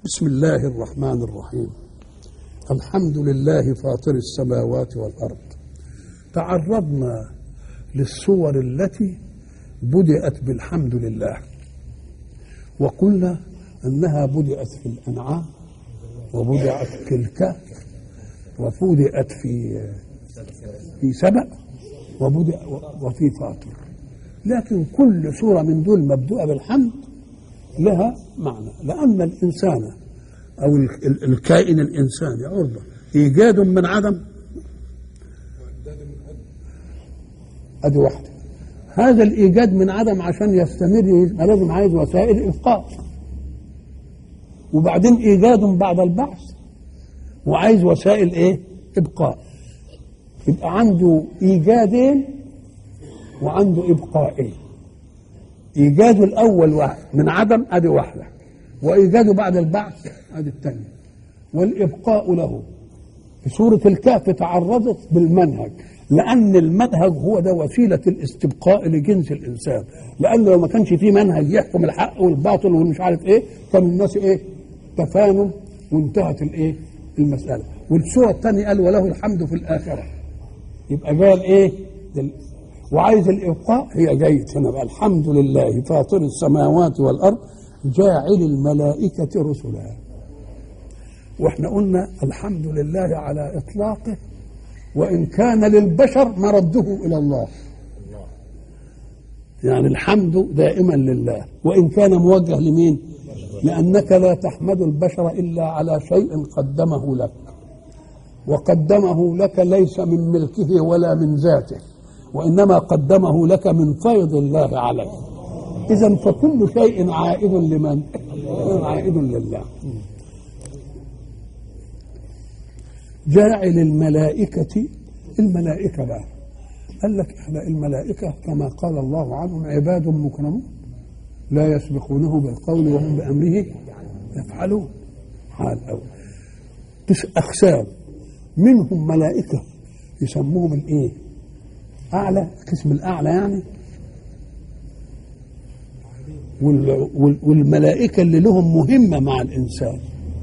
بسم الله الرحمن الرحيم الحمد لله فاطر السماوات والارض تعرضنا للصور التي بدأت بالحمد لله وقلنا انها بدأت في الانعام وبدأت في الكهف وبدأت في في سبأ وبدأ وفي فاطر لكن كل سورة من دول مبدوءة بالحمد لها معنى لأن الإنسان أو الكائن الإنساني عرضة إيجاد من عدم أدي واحدة هذا الإيجاد من عدم عشان يستمر لازم عايز وسائل إبقاء وبعدين إيجاد بعد البعث وعايز وسائل إيه؟ إبقاء يبقى عنده إيجادين وعنده إبقائين إيجاده الأول واحد من عدم أدي واحدة وإيجاده بعد البعث أدي الثانية والإبقاء له في سورة الكهف تعرضت بالمنهج لأن المنهج هو ده وسيلة الاستبقاء لجنس الإنسان لأن لو ما كانش فيه منهج يحكم الحق والباطل والمش عارف إيه كان الناس إيه تفانوا وانتهت الإيه المسألة والسورة الثانية قال وله الحمد في الآخرة يبقى جاء الإيه وعايز الإبقاء هي جيد هنا بقى الحمد لله فاطر السماوات والأرض جاعل الملائكة رسلا واحنا قلنا الحمد لله على إطلاقه وإن كان للبشر مرده إلى الله يعني الحمد دائما لله وإن كان موجه لمين لأنك لا تحمد البشر إلا على شيء قدمه لك وقدمه لك ليس من ملكه ولا من ذاته وإنما قدمه لك من فيض الله عليه إذا فكل شيء عائد لمن؟ عائد لله جاعل الملائكة الملائكة بقى قال لك احنا الملائكة كما قال الله عنهم عباد مكرمون لا يسبقونه بالقول وهم بأمره يفعلون حال أول تس أقسام منهم ملائكة يسموهم الإيه؟ أعلى القسم الأعلى يعني والملائكة اللي لهم مهمة مع الإنسان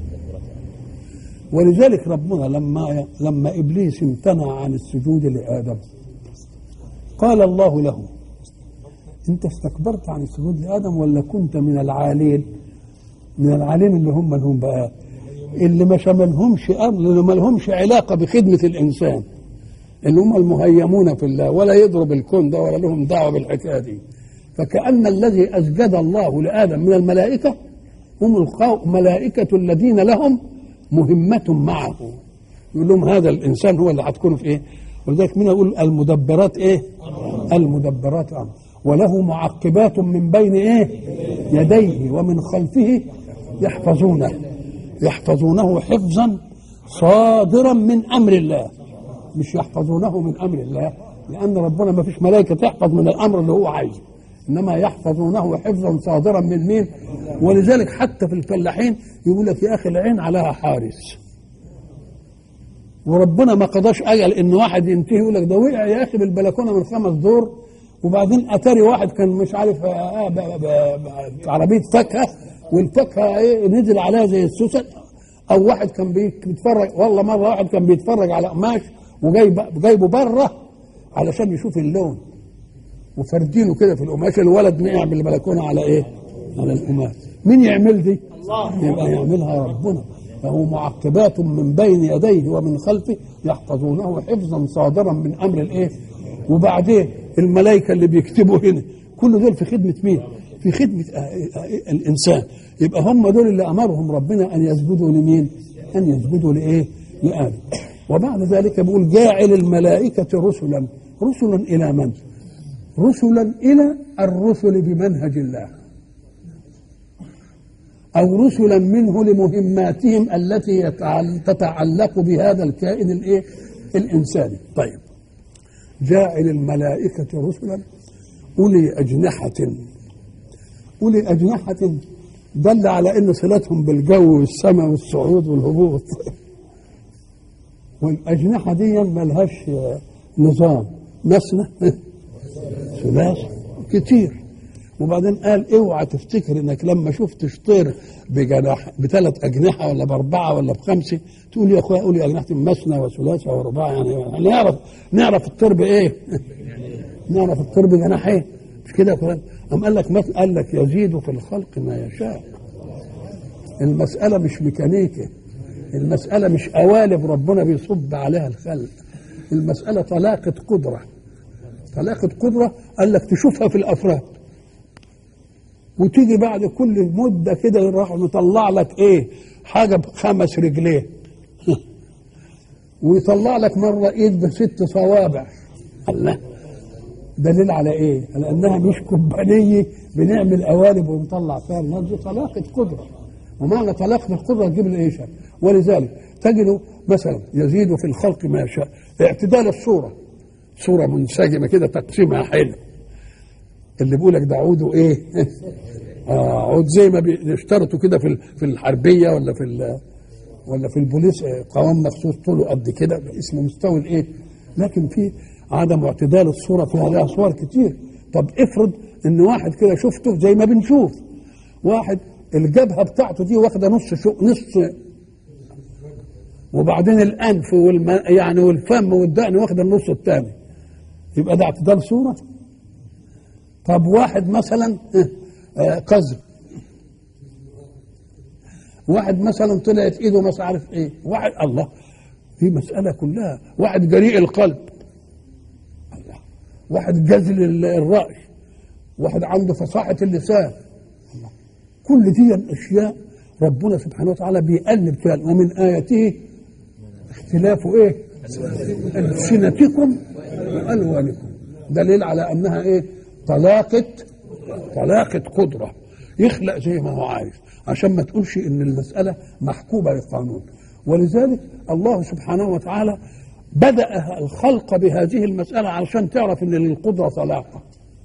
ولذلك ربنا لما لما ابليس امتنع عن السجود لادم قال الله له انت استكبرت عن السجود لادم ولا كنت من العالين من العالين اللي هم اللي هم بقى اللي ما شملهمش امر اللي ما لهمش علاقه بخدمه الانسان اللي هم المهيمون في الله ولا يضرب الكون ده ولا لهم دعوه بالحكايه دي فكأن الذي أسجد الله لآدم من الملائكة هم الملائكة الذين لهم مهمة معه يقول لهم هذا الإنسان هو اللي هتكون في إيه ولذلك من يقول المدبرات إيه المدبرات أمر وله معقبات من بين إيه يديه ومن خلفه يحفظونه يحفظونه حفظا صادرا من أمر الله مش يحفظونه من أمر الله لأن ربنا ما فيش ملائكة تحفظ من الأمر اللي هو عايزه انما يحفظونه حفظا صادرا من مين ولذلك حتى في الفلاحين يقول لك يا اخي العين عليها حارس وربنا ما قضاش اجل ان واحد ينتهي يقول لك ده وقع يا اخي بالبلكونه من خمس دور وبعدين اتاري واحد كان مش عارف في عربيه فاكهه والفاكهه ايه نزل عليها زي السوسن او واحد كان بيتفرج والله مره واحد كان بيتفرج على قماش وجايب جايبه بره علشان يشوف اللون وفردينه كده في القماش الولد نقع بالبلكونه على ايه؟ على القماش مين يعمل دي؟ الله يبقى يعملها ربنا له معقبات من بين يديه ومن خلفه يحفظونه حفظا صادرا من امر الايه؟ وبعدين الملائكه اللي بيكتبوا هنا كل دول في خدمه مين؟ في خدمه الانسان يبقى هم دول اللي امرهم ربنا ان يسجدوا لمين؟ ان يسجدوا لايه؟ لادم وبعد ذلك بيقول جاعل الملائكه رسلا رسلا الى من؟ رسلا الى الرسل بمنهج الله او رسلا منه لمهماتهم التي تتعلق بهذا الكائن الايه الانساني طيب جاعل الملائكه رسلا اولي اجنحه اولي اجنحه دل على ان صلتهم بالجو والسماء والصعود والهبوط والاجنحه دي ملهاش نظام مثنى ثلاث كتير وبعدين قال اوعى تفتكر انك لما شفتش طير بجناح بثلاث اجنحه ولا باربعه ولا بخمسه تقول يا اخويا قولي اجنحه مثنى وثلاثه ورباع يعني نعرف نعرف الطير بايه؟ نعرف الطير بجناحين مش كده يا فلان؟ قام قال لك مثل قال لك يزيد في الخلق ما يشاء المساله مش ميكانيكا المساله مش قوالب ربنا بيصب عليها الخلق المساله طلاقه قدره طلاقه قدره قال لك تشوفها في الافراد وتيجي بعد كل مده كده يروح مطلع لك ايه حاجه بخمس رجلين ويطلع لك مره ايد بست صوابع الله دليل على ايه؟ على انها مش كومبانيه بنعمل قوالب ونطلع فيها الناس دي طلاقه قدره ومعنى طلاقه القدره تجيب الايه ولذلك تجد مثلا يزيد في الخلق ما يشاء اعتدال الصوره صوره منسجمه كده تقسيمها حلو اللي بيقول لك ده عوده ايه؟ آه عود زي ما بيشترطوا كده في في الحربيه ولا في ولا في البوليس قوام مخصوص طوله قد كده اسمه مستوى الايه؟ لكن في عدم اعتدال الصوره فيها لها صور كتير طب افرض ان واحد كده شفته زي ما بنشوف واحد الجبهه بتاعته دي واخده نص شو نص وبعدين الانف والم يعني والفم والدقن واخده النص الثاني يبقى ده اعتدال صوره طب واحد مثلا قزم واحد مثلا طلعت ايده مش عارف ايه واحد الله في مسألة كلها واحد جريء القلب الله واحد جزل الرأي واحد عنده فصاحة اللسان الله كل دي الأشياء ربنا سبحانه وتعالى بيقلب كده ومن آياته اختلاف ايه ألسنتكم وألوانكم دليل على أنها ايه طلاقة طلاقة قدرة يخلق زي ما هو عايز عشان ما تقولش ان المسألة محكومة للقانون ولذلك الله سبحانه وتعالى بدأ الخلق بهذه المسألة علشان تعرف ان للقدرة طلاقة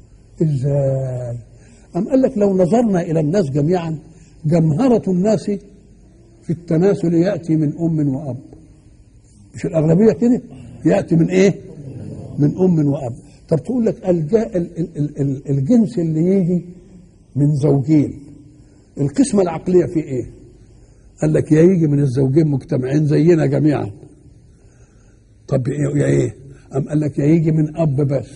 ازاي أم قال لك لو نظرنا إلى الناس جميعا جمهرة الناس في التناسل يأتي من أم وأب مش الأغلبية كده يأتي من إيه من أم وأب طب تقول لك الجا ال ال ال ال الجنس اللي يجي من زوجين القسمة العقلية في ايه؟ قال لك يا يجي من الزوجين مجتمعين زينا جميعا طب يا ايه؟ أم قال لك يا يجي من أب بس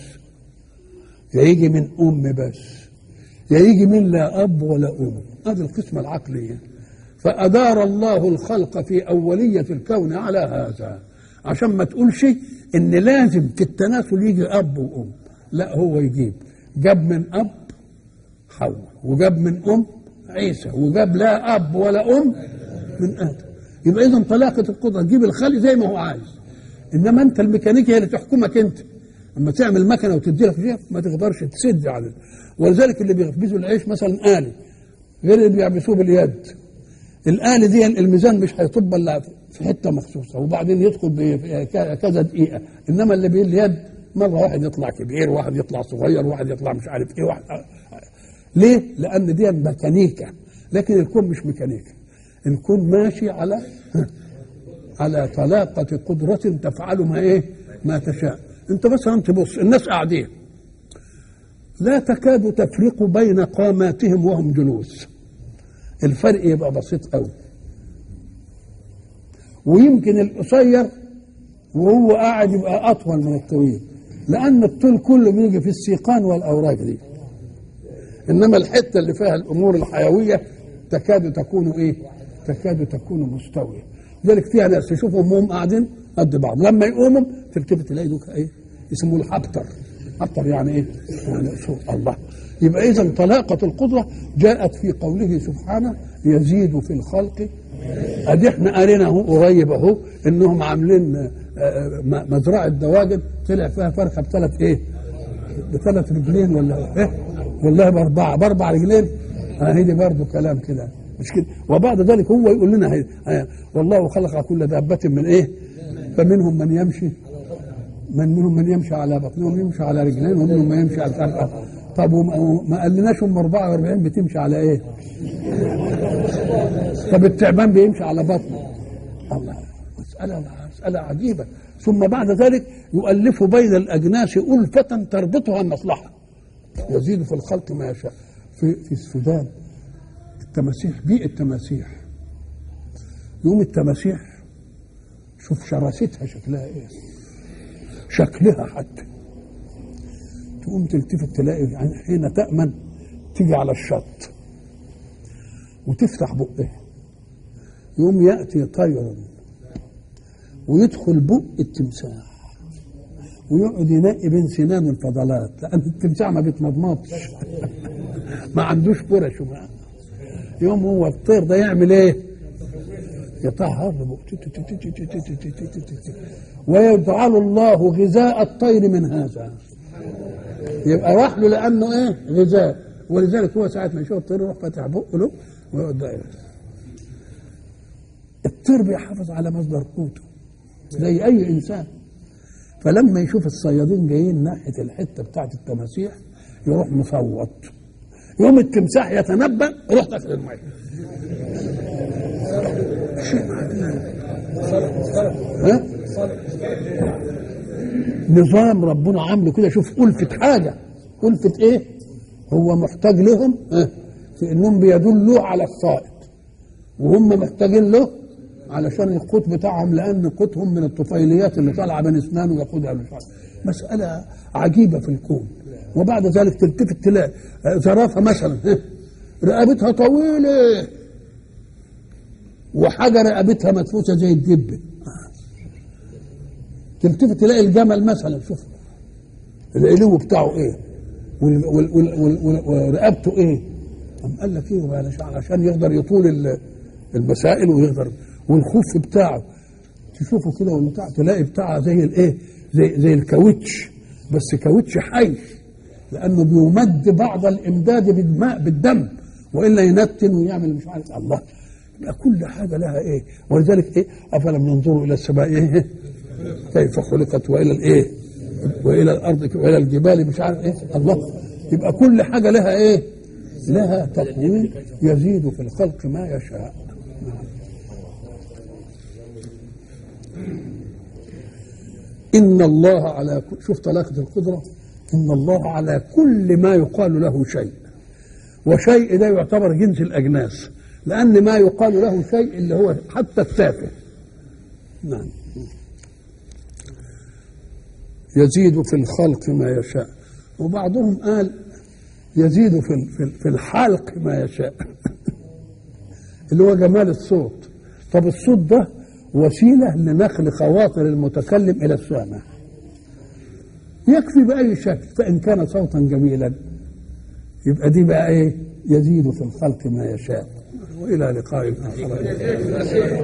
يا يجي من أم بس يا يجي من لا أب ولا أم هذه القسمة العقلية فأدار الله الخلق في أولية الكون على هذا عشان ما تقولش ان لازم في التناسل يجي اب وام لا هو يجيب جاب من اب حواء وجاب من ام عيسى وجاب لا اب ولا ام من ادم يبقى اذا طلاقه القدره تجيب الخلق زي ما هو عايز انما انت الميكانيكيه هي اللي تحكمك انت اما تعمل مكنه وتدي لك فيها ما تقدرش تسد على ولذلك اللي بيخبزوا العيش مثلا آلي غير اللي بيعبسوه باليد الآلة دي الميزان مش هيطب الا في حته مخصوصه وبعدين يدخل كذا دقيقه انما اللي باليد مره واحد يطلع كبير واحد يطلع صغير واحد يطلع مش عارف ايه واحد ليه؟ لان دي ميكانيكا لكن الكون مش ميكانيكا الكون ماشي على على طلاقة قدرة تفعل ما ايه؟ ما تشاء انت مثلا تبص الناس قاعدين لا تكاد تفرق بين قاماتهم وهم جلوس الفرق يبقى بسيط قوي ويمكن القصير وهو قاعد يبقى اطول من الطويل لان الطول كله بيجي في السيقان والاوراق دي انما الحته اللي فيها الامور الحيويه تكاد تكون ايه تكاد تكون مستويه لذلك فيها ناس تشوفهم وهم قاعدين قد بعض لما يقوموا تلتفت تلاقي دوك ايه يسموه الحبتر حبتر يعني ايه يعني الله يبقى اذا طلاقه القدره جاءت في قوله سبحانه يزيد في الخلق ادي احنا قرينا اهو قريب اهو انهم عاملين مزرعه دواجن طلع فيها فرخه بثلاث ايه؟ بثلاث رجلين ولا ايه؟ والله باربعه باربع رجلين اه هي دي برضه كلام كده مش كده وبعد ذلك هو يقول لنا هي. اه والله خلق كل دابة من ايه؟ فمنهم من يمشي من منهم من يمشي على بطنه ومن يمشي على رجلين ومنهم من يمشي على فرقه طب وما قالناش هم 44 بتمشي على ايه؟ طب التعبان بيمشي على بطنه الله مسألة مسألة عجيبة ثم بعد ذلك يؤلف بين الأجناس ألفة تربطها المصلحة يزيد في الخلق ما يشاء في في السودان التماسيح بيئة التماسيح يوم التماسيح شوف شراستها شكلها ايه شكلها حتى تقوم تلتفت تلاقي يعني حين تأمن تيجي على الشط وتفتح بقها يوم يأتي طير ويدخل بق التمساح ويقعد ينقي بين سنان الفضلات لأن التمساح ما بيتمضمضش ما عندوش فرش وما يوم هو الطير ده يعمل ايه؟ يطهر ويجعل الله غذاء الطير من هذا يبقى راح له لانه ايه غذاء ولذلك هو ساعه ما يشوف الطير يروح فاتح بقه له ويقعد بقى الطير بيحافظ على مصدر قوته زي اي انسان فلما يشوف الصيادين جايين ناحيه الحته بتاعت التماسيح يروح مصوت يوم التمساح يتنبأ يروح داخل الميه شيء عجيب ها؟ نظام ربنا عامله كده شوف ألفت حاجة ألفت إيه؟ هو محتاج لهم ها؟ في إنهم بيدلوا على الصائد وهم محتاجين له علشان القوت بتاعهم لأن قوتهم من الطفيليات اللي طالعة بين أسنانه وياخدها مش عارف مسألة عجيبة في الكون وبعد ذلك تلتفت تلاقي زرافة مثلا ها؟ رقبتها طويلة وحاجة رقبتها مدفوسة زي الدبة تلتفت تلاقي الجمل مثلا شوف العلو بتاعه ايه وال- وال- وال- وال- وال- ورقبته ايه قام قال لك ايه علشان عشان يقدر يطول ال- المسائل ويقدر والخف بتاعه تشوفه كده والبتاع تلاقي بتاعه زي الايه زي زي الكاوتش بس كاوتش حي لانه بيمد بعض الامداد بالماء بالدم والا ينتن ويعمل مش عارف الله يبقى كل حاجه لها ايه ولذلك ايه افلم ينظروا الى السماء ايه كيف خلقت والى الايه والى الارض والى الجبال مش عارف ايه الله يبقى كل حاجه لها ايه لها تقويم يزيد في الخلق ما يشاء إن الله على كل شوف طلاقة القدرة إن الله على كل ما يقال له شيء وشيء ده يعتبر جنس الأجناس لأن ما يقال له شيء اللي هو حتى التافه نعم يزيد في الخلق ما يشاء وبعضهم قال يزيد في في في الحلق ما يشاء اللي هو جمال الصوت طب الصوت ده وسيله لنقل خواطر المتكلم الى السامع يكفي باي شكل فان كان صوتا جميلا يبقى دي بقى ايه يزيد في الخلق ما يشاء والى لقاء اخر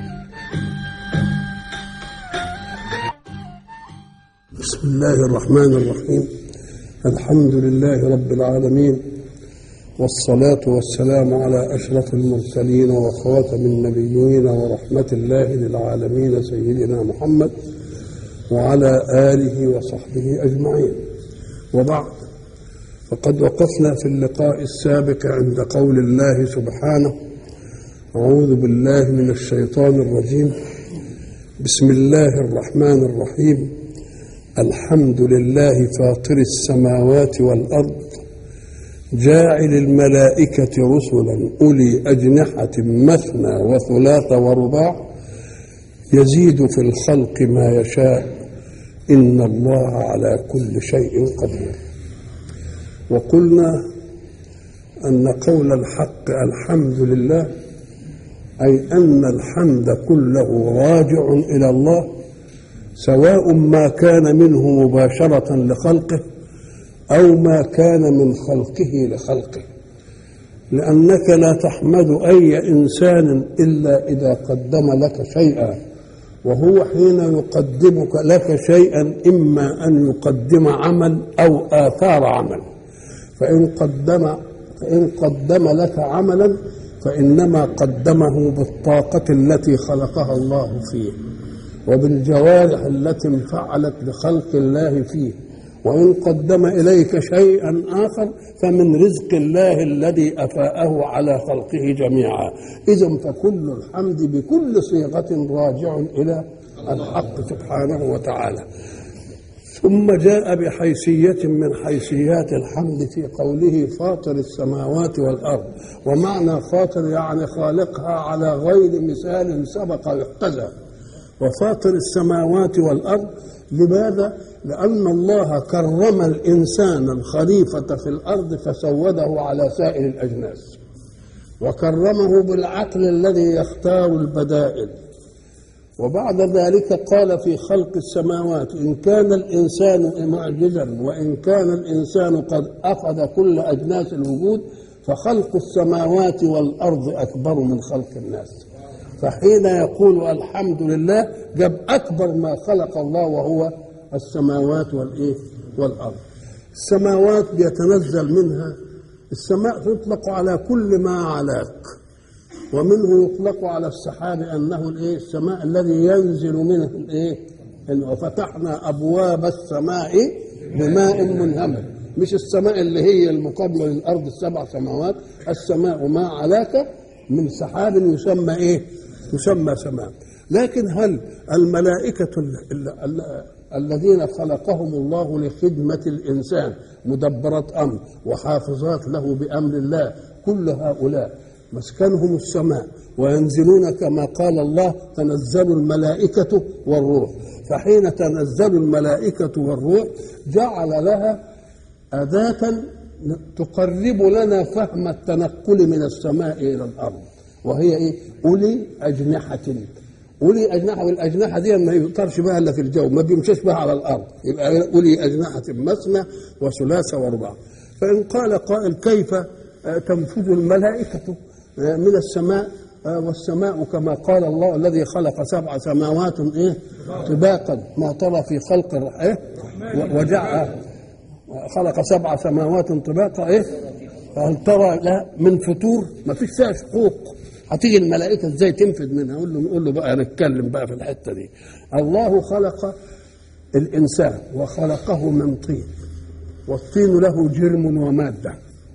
بسم الله الرحمن الرحيم الحمد لله رب العالمين والصلاة والسلام على أشرف المرسلين وخاتم النبيين ورحمة الله للعالمين سيدنا محمد وعلى آله وصحبه أجمعين وبعد فقد وقفنا في اللقاء السابق عند قول الله سبحانه أعوذ بالله من الشيطان الرجيم بسم الله الرحمن الرحيم الحمد لله فاطر السماوات والأرض جاعل الملائكة رسلا أولي أجنحة مثنى وثلاث ورباع يزيد في الخلق ما يشاء إن الله على كل شيء قدير وقلنا أن قول الحق الحمد لله أي أن الحمد كله راجع إلى الله سواء ما كان منه مباشرة لخلقه أو ما كان من خلقه لخلقه لأنك لا تحمد أي إنسان إلا إذا قدم لك شيئا وهو حين يقدمك لك شيئا إما أن يقدم عمل أو آثار عمل فإن قدم فإن قدم لك عملا فإنما قدمه بالطاقة التي خلقها الله فيه وبالجوارح التي انفعلت لخلق الله فيه وإن قدم إليك شيئا آخر فمن رزق الله الذي أفاءه على خلقه جميعا إذا فكل الحمد بكل صيغة راجع إلى الحق سبحانه وتعالى ثم جاء بحيثية من حيثيات الحمد في قوله فاطر السماوات والأرض ومعنى فاطر يعني خالقها على غير مثال سبق يحتذى وفاطر السماوات والأرض لماذا؟ لأن الله كرم الإنسان الخليفة في الأرض فسوده على سائر الأجناس وكرمه بالعقل الذي يختار البدائل وبعد ذلك قال في خلق السماوات إن كان الإنسان معجزا وإن كان الإنسان قد أخذ كل أجناس الوجود فخلق السماوات والأرض أكبر من خلق الناس فحين يقول الحمد لله جاب أكبر ما خلق الله وهو السماوات والإيه والأرض السماوات بيتنزل منها السماء تطلق على كل ما علاك ومنه يطلق على السحاب انه الايه السماء الذي ينزل منه الايه وفتحنا ابواب السماء بماء منهمر مش السماء اللي هي المقابله للارض السبع سماوات السماء ما علاك من سحاب يسمى ايه يسمى سماء لكن هل الملائكه ال ال الذين خلقهم الله لخدمه الانسان مدبرات امر وحافظات له بامر الله كل هؤلاء مسكنهم السماء وينزلون كما قال الله تنزل الملائكة والروح فحين تنزل الملائكة والروح جعل لها أداة تقرب لنا فهم التنقل من السماء إلى الأرض وهي إيه؟ أولي أجنحة أولي أجنحة والأجنحة دي ما يقطرش بها إلا في الجو ما بيمشيش بها على الأرض يبقى أولي أجنحة مثنى وثلاثة وأربعة فإن قال قائل كيف تنفذ الملائكة من السماء والسماء كما قال الله الذي خلق سبع سماوات ايه طباقا ما ترى في خلق ايه وجعل خلق سبع سماوات طباقا ايه هل ترى لا من فطور ما فيش فيها شقوق هتيجي الملائكه ازاي تنفذ منها نقول له نقول له بقى نتكلم بقى في الحته دي الله خلق الانسان وخلقه من طين والطين له جرم وماده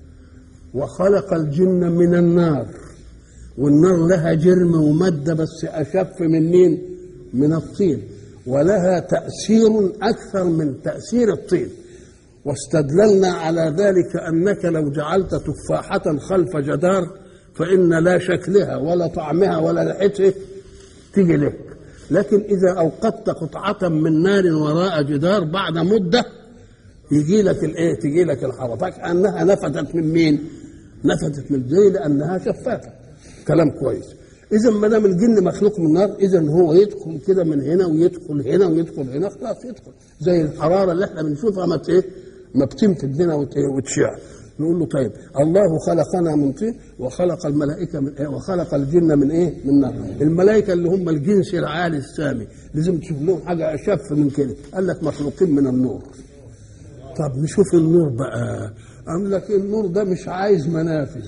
وخلق الجن من النار والنار لها جرم ومادة بس أشف من مين؟ من الطين ولها تأثير أكثر من تأثير الطين واستدللنا على ذلك أنك لو جعلت تفاحة خلف جدار فإن لا شكلها ولا طعمها ولا ريحتها تيجي لك لكن إذا أوقدت قطعة من نار وراء جدار بعد مدة يجي لك الايه تجي لك الحركه كانها نفذت من مين نفذت من الجي لانها شفافه كلام كويس اذا ما دام الجن مخلوق من النار اذا هو يدخل كده من هنا ويدخل هنا ويدخل هنا خلاص يدخل زي الحراره اللي احنا بنشوفها ما ايه ما بتنفذ لنا وتشع نقول له طيب الله خلقنا من طين وخلق الملائكه من ايه وخلق الجن من ايه من نار الملائكه اللي هم الجنس العالي السامي لازم تشوف لهم حاجه اشف من كده قال لك مخلوقين من النور طب نشوف النور بقى قال لك النور ده مش عايز منافذ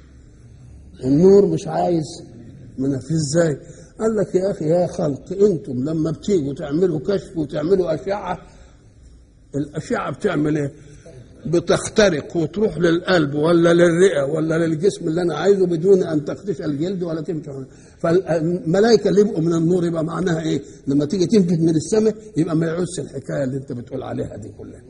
النور مش عايز منافذ ازاي قال لك يا اخي يا خلق انتم لما بتيجوا تعملوا كشف وتعملوا اشعه الاشعه بتعمل ايه بتخترق وتروح للقلب ولا للرئه ولا للجسم اللي انا عايزه بدون ان تخدش الجلد ولا تمشي فالملائكه اللي يبقوا من النور يبقى معناها ايه؟ لما تيجي تنفذ من السماء يبقى ما يعوزش الحكايه اللي انت بتقول عليها دي كلها.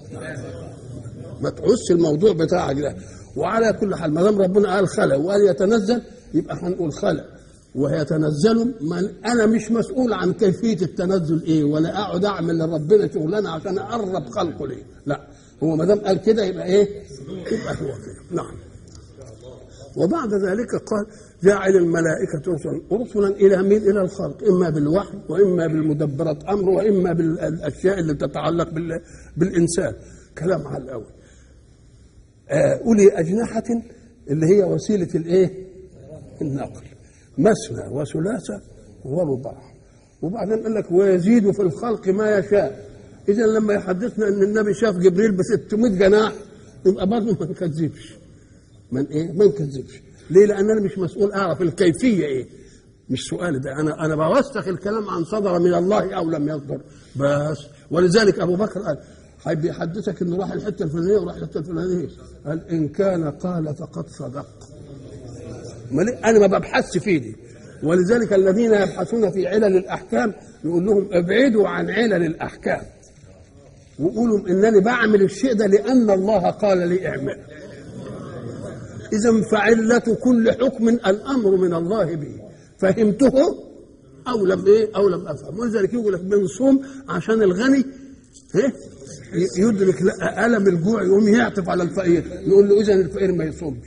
ما تعوزش الموضوع بتاعك ده وعلى كل حال ما دام ربنا قال خلق وقال يتنزل يبقى هنقول خلق ويتنزل ما انا مش مسؤول عن كيفيه التنزل ايه ولا اقعد اعمل لربنا شغلانه عشان اقرب خلقه ليه لا هو ما دام قال كده يبقى ايه يبقى هو كده نعم وبعد ذلك قال جاعل الملائكة رسلا رسلا إلى مين؟ إلى الخلق إما بالوحي وإما بالمدبرات أمر وإما بالأشياء اللي تتعلق بال... بالإنسان كلام على الأول آه أولي أجنحة اللي هي وسيلة الإيه؟ النقل مثنى وثلاثة ورباع وبعدين قال لك ويزيد في الخلق ما يشاء إذا لما يحدثنا أن النبي شاف جبريل ب 600 جناح يبقى برضه ما نكذبش من إيه؟ ما نكذبش ليه؟ لأن أنا مش مسؤول أعرف الكيفية إيه مش سؤال ده أنا أنا بوثق الكلام عن صدر من الله أو لم يصدر بس ولذلك أبو بكر قال حيث يحدثك انه راح الحته الفلانيه وراح الحته الفلانيه قال ان كان قال فقد صدق انا ما ببحثش في دي ولذلك الذين يبحثون في علل الاحكام يقول لهم ابعدوا عن علل الاحكام وقولوا انني بعمل الشيء ده لان الله قال لي اعمل اذا فعله كل حكم الامر من الله به فهمته او لم ايه او لم افهم ولذلك يقول لك بنصوم عشان الغني ايه يدرك لا- الم الجوع يقوم يعطف على الفقير يقول له اذا الفقير ما يصومش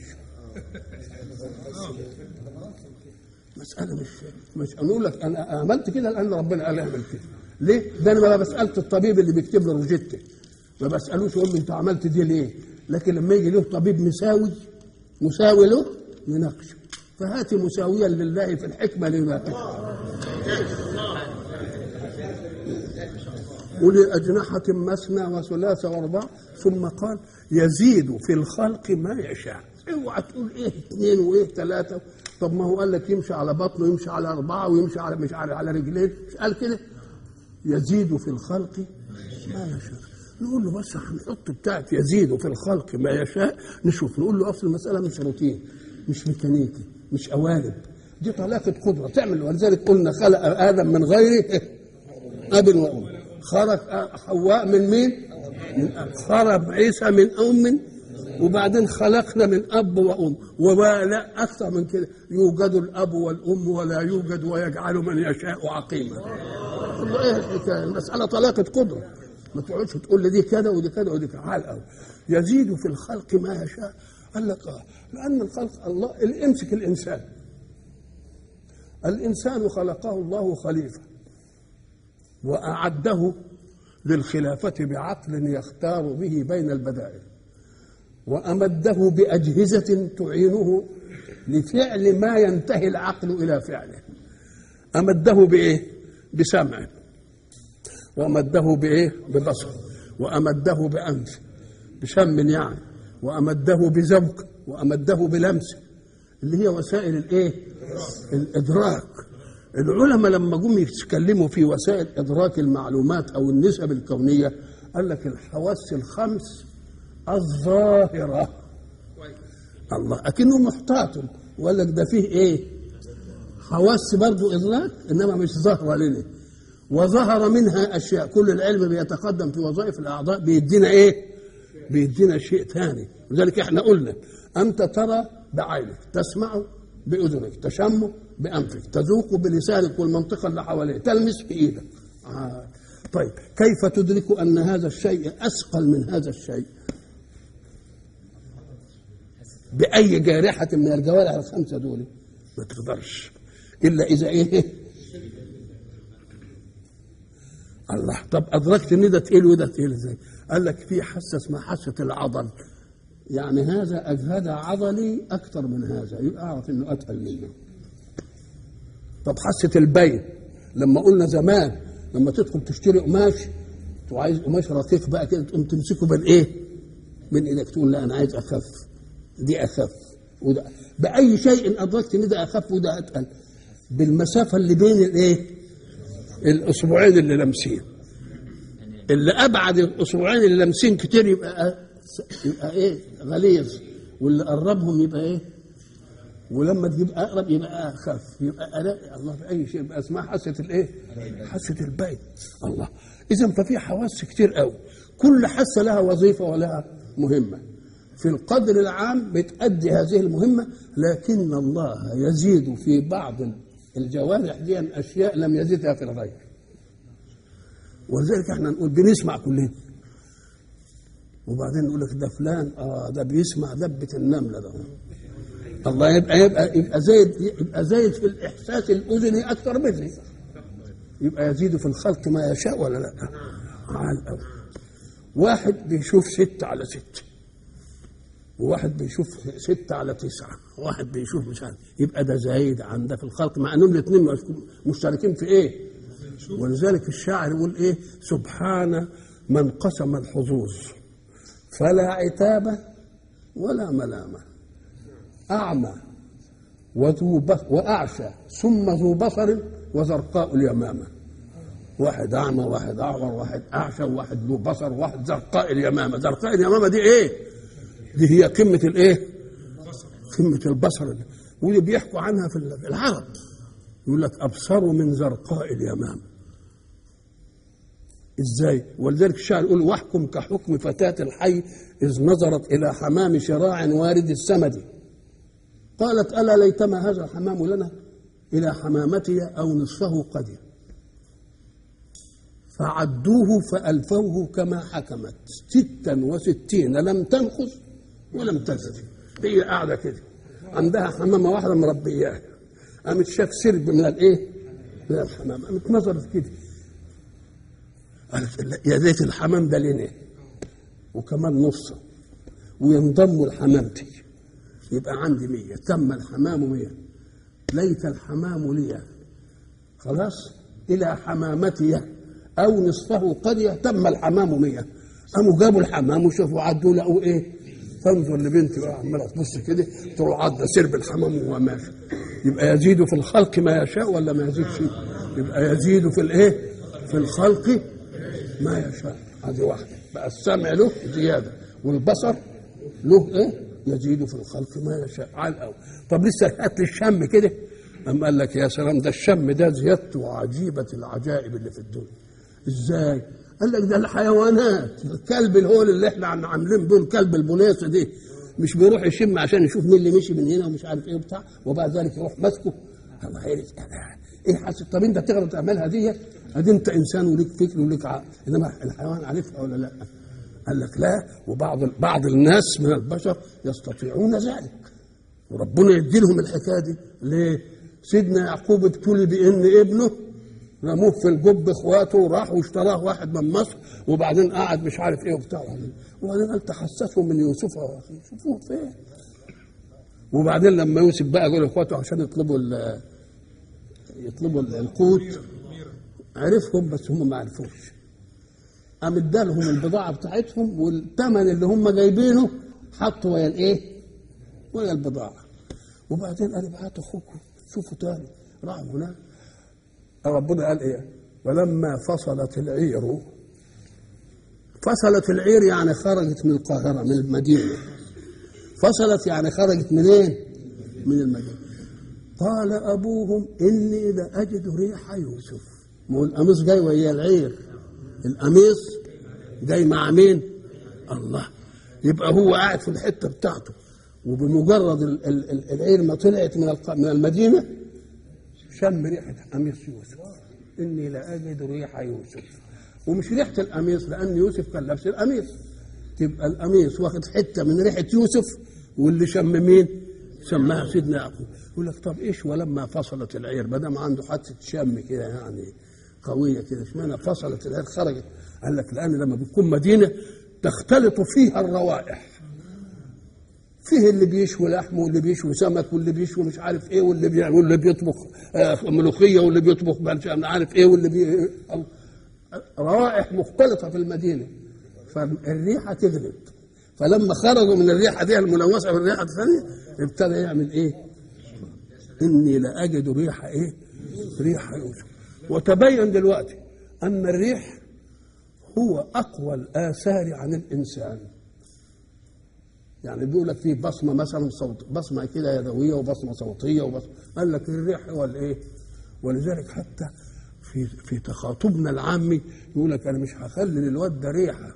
مسألة مش مش نقول لك أنا عملت كده لأن ربنا قال اعمل كده. ليه؟ ده أنا ما بسألت الطبيب اللي بيكتب له روجيتة. ما بسألوش يقول له أنت عملت دي ليه؟ لكن لما يجي له طبيب مساوي مساوي له يناقشه. فهات مساويا لله في الحكمة ليناقشه. ولأجنحة مثنى وثلاث وأربع ثم قال يزيد في الخلق ما يشاء اوعى تقول ايه اثنين وايه ثلاثة طب ما هو قال لك يمشي على بطنه ويمشي على أربعة ويمشي على مش على, على رجلين مش قال كده يزيد في الخلق ما يشاء نقول له بس هنحط بتاعت يزيد في الخلق ما يشاء نشوف نقول له اصل المسألة مش روتين مش ميكانيكي مش قوالب دي طلاقة قدرة تعمل ولذلك قلنا خلق آدم من غير أب وأم خرج حواء من مين؟ من أب خرج عيسى من أم وبعدين خلقنا من أب وأم وما لا أكثر من كده يوجد الأب والأم ولا يوجد ويجعل من يشاء عقيما قل له إيه الحكاية المسألة طلاقة قدرة ما تقعدش تقول لي دي كذا ودي كذا ودي كذا على الأول يزيد في الخلق ما يشاء قال لك آه لأن الخلق الله امسك الإنسان الإنسان خلقه الله خليفة وأعده للخلافة بعقل يختار به بين البدائل وأمده بأجهزة تعينه لفعل ما ينتهي العقل إلى فعله أمده بإيه؟ بسمع وأمده بإيه؟ ببصر وأمده بأنف بشم يعني وأمده بذوق وأمده بلمس اللي هي وسائل الإيه؟ الإدراك العلماء لما جم يتكلموا في وسائل ادراك المعلومات او النسب الكونيه قال لك الحواس الخمس الظاهره الله اكنه محتاط وقال لك ده فيه ايه حواس برضه ادراك انما مش ظاهره لنا وظهر منها اشياء كل العلم بيتقدم في وظائف الاعضاء بيدينا ايه بيدينا شيء ثاني لذلك احنا قلنا انت ترى بعينك تسمع باذنك تشم بانفك تذوق بلسانك والمنطقه اللي حواليك تلمس بايدك آه. طيب كيف تدرك ان هذا الشيء اثقل من هذا الشيء باي جارحه من الجوارح الخمسه دول ما تقدرش الا اذا ايه الله طب ادركت ان ده تقيل وده تقيل ازاي قال لك في حاسه اسمها حاسه العضل يعني هذا اجهد عضلي اكثر من هذا يبقى اعرف انه اتقل منه طب حاسه البين لما قلنا زمان لما تدخل تشتري قماش وعايز قماش رقيق بقى كده تقوم تمسكه بالايه؟ من ايدك تقول لا انا عايز اخف دي اخف وده باي شيء ادركت ان ده اخف وده اتقل بالمسافه اللي بين الايه؟ الاسبوعين اللي لامسين اللي ابعد الاسبوعين اللي لامسين كتير يبقى يبقى ايه غليظ واللي قربهم يبقى ايه ولما تجيب اقرب يبقى اخف يبقى ألاقي الله في اي شيء يبقى اسمها حاسه الايه؟ حاسه البيت الله اذا ففي حواس كتير قوي كل حاسه لها وظيفه ولها مهمه في القدر العام بتأدي هذه المهمه لكن الله يزيد في بعض الجوارح دي اشياء لم يزدها في الغير ولذلك احنا نقول بنسمع كلنا وبعدين نقول لك ده فلان اه ده بيسمع دبه النمله ده الله يبقى يبقى يبقى زايد يبقى زايد في الاحساس الاذني اكثر مني يبقى يزيد في الخلق ما يشاء ولا لا؟ على الأول. واحد بيشوف ستة على ستة وواحد بيشوف ستة على تسعة واحد بيشوف مش عارف يبقى ده زايد عندك في الخلق مع انهم الاثنين مشتركين في ايه؟ ولذلك الشاعر يقول ايه؟ سبحان من قسم الحظوظ فلا عتاب ولا ملامه أعمى وذو وأعشى ثم ذو بصر وزرقاء اليمامة واحد أعمى واحد أعور واحد أعشى وواحد ذو بصر وواحد زرقاء اليمامة زرقاء اليمامة دي إيه؟ دي هي قمة الإيه؟ قمة البصر واللي بيحكوا عنها في العرب يقول لك أبصروا من زرقاء اليمامة ازاي ولذلك الشاعر يقول واحكم كحكم فتاة الحي إذ نظرت إلى حمام شراع وارد السمد قالت ألا ليتما هذا الحمام لنا إلى حمامتي أو نصفه قد فعدوه فألفوه كما حكمت ستا وستين لم تنخذ ولم تزد هي قاعدة كده عندها حمامة واحدة مربياها قامت شاف سرب من الإيه؟ من الحمام قامت نظرت كده قالت يا ريت الحمام ده لنا وكمان نصه وينضموا لحمامتي يبقى عندي مية تم الحمام مية ليت الحمام لي خلاص إلى حمامتي أو نصفه قرية تم الحمام مية قاموا جابوا الحمام وشافوا عدوا لقوا إيه تنظر لبنتي بقى عماله تبص كده تروح عدى سرب الحمام وهو ماشي يبقى يزيد في الخلق ما يشاء ولا ما يزيدش يبقى يزيد في الايه في الخلق ما يشاء هذه واحده بقى السمع له زياده والبصر له ايه يزيد في الخلق ما يشاء على الاول طب لسه هات لي الشم كده أم قال لك يا سلام ده الشم ده زيادته عجيبة العجائب اللي في الدنيا ازاي؟ قال لك ده الحيوانات الكلب الهول اللي احنا عم- عاملين دول كلب البوليس دي مش بيروح يشم عشان يشوف مين اللي مشي من هنا ومش عارف ايه وبتاع وبعد ذلك يروح ماسكه هو عارف ايه حاسس طب انت تقدر تعملها دي ادي انت انسان وليك فكر وليك عقل انما الحيوان عارفها ولا لا؟ قال لك لا وبعض بعض الناس من البشر يستطيعون ذلك وربنا يدي لهم الحكايه دي ليه؟ سيدنا يعقوب ابتلي بان ابنه رموه في الجب اخواته وراح واشتراه واحد من مصر وبعدين قعد مش عارف ايه وبتاع وبعدين قال تحسسوا من يوسف واخيه شوفوه فين وبعدين لما يوسف بقى يقول اخواته عشان يطلبوا ال- يطلبوا ال- القوت عرفهم بس هم ما عرفوش قام ادالهم البضاعه بتاعتهم والثمن اللي هم جايبينه حطوا ويا الايه؟ ويا البضاعه وبعدين قال ابعتوا اخوكم شوفوا تاني راحوا هناك ربنا قال ايه؟ ولما فصلت العير فصلت العير يعني خرجت من القاهره من المدينه فصلت يعني خرجت منين؟ من المدينه قال ابوهم اني لاجد ريح يوسف ما هو القميص جاي ويا العير القميص جاي مع مين؟ الله يبقى هو قاعد في الحته بتاعته وبمجرد ال- ال- ال- العير ما طلعت من الق- من المدينه شم ريحه قميص يوسف اني لاجد ريح يوسف ومش ريحه القميص لان يوسف كان لابس القميص تبقى القميص واخد حته من ريحه يوسف واللي شم مين؟ شمها سيدنا يعقوب يقول لك طب ايش ولما فصلت العير ما دام عنده حادثه شم كده يعني قويه كده اشمعنى فصلت العير خرجت قال لك لان لما بتكون مدينه تختلط فيها الروائح فيه اللي بيشوي لحم واللي بيشوي سمك واللي بيشوي مش عارف ايه واللي بي... واللي بيطبخ آه، ملوخيه واللي بيطبخ مش عارف ايه واللي بي... روائح مختلطه في المدينه فالريحه تغلب فلما خرجوا من الريحه دي الملوثه بالريحه الثانيه ابتدى يعمل ايه؟ اني لاجد ريح ايه؟ ريح يوسف وتبين دلوقتي ان الريح هو اقوى الاثار عن الانسان يعني بيقول لك في بصمه مثلا صوت بصمه كده يدويه وبصمه صوتيه وبصمه قال لك الريح هو الايه؟ ولذلك حتى في في تخاطبنا العامي يقول لك انا مش هخلي للواد ده ريحه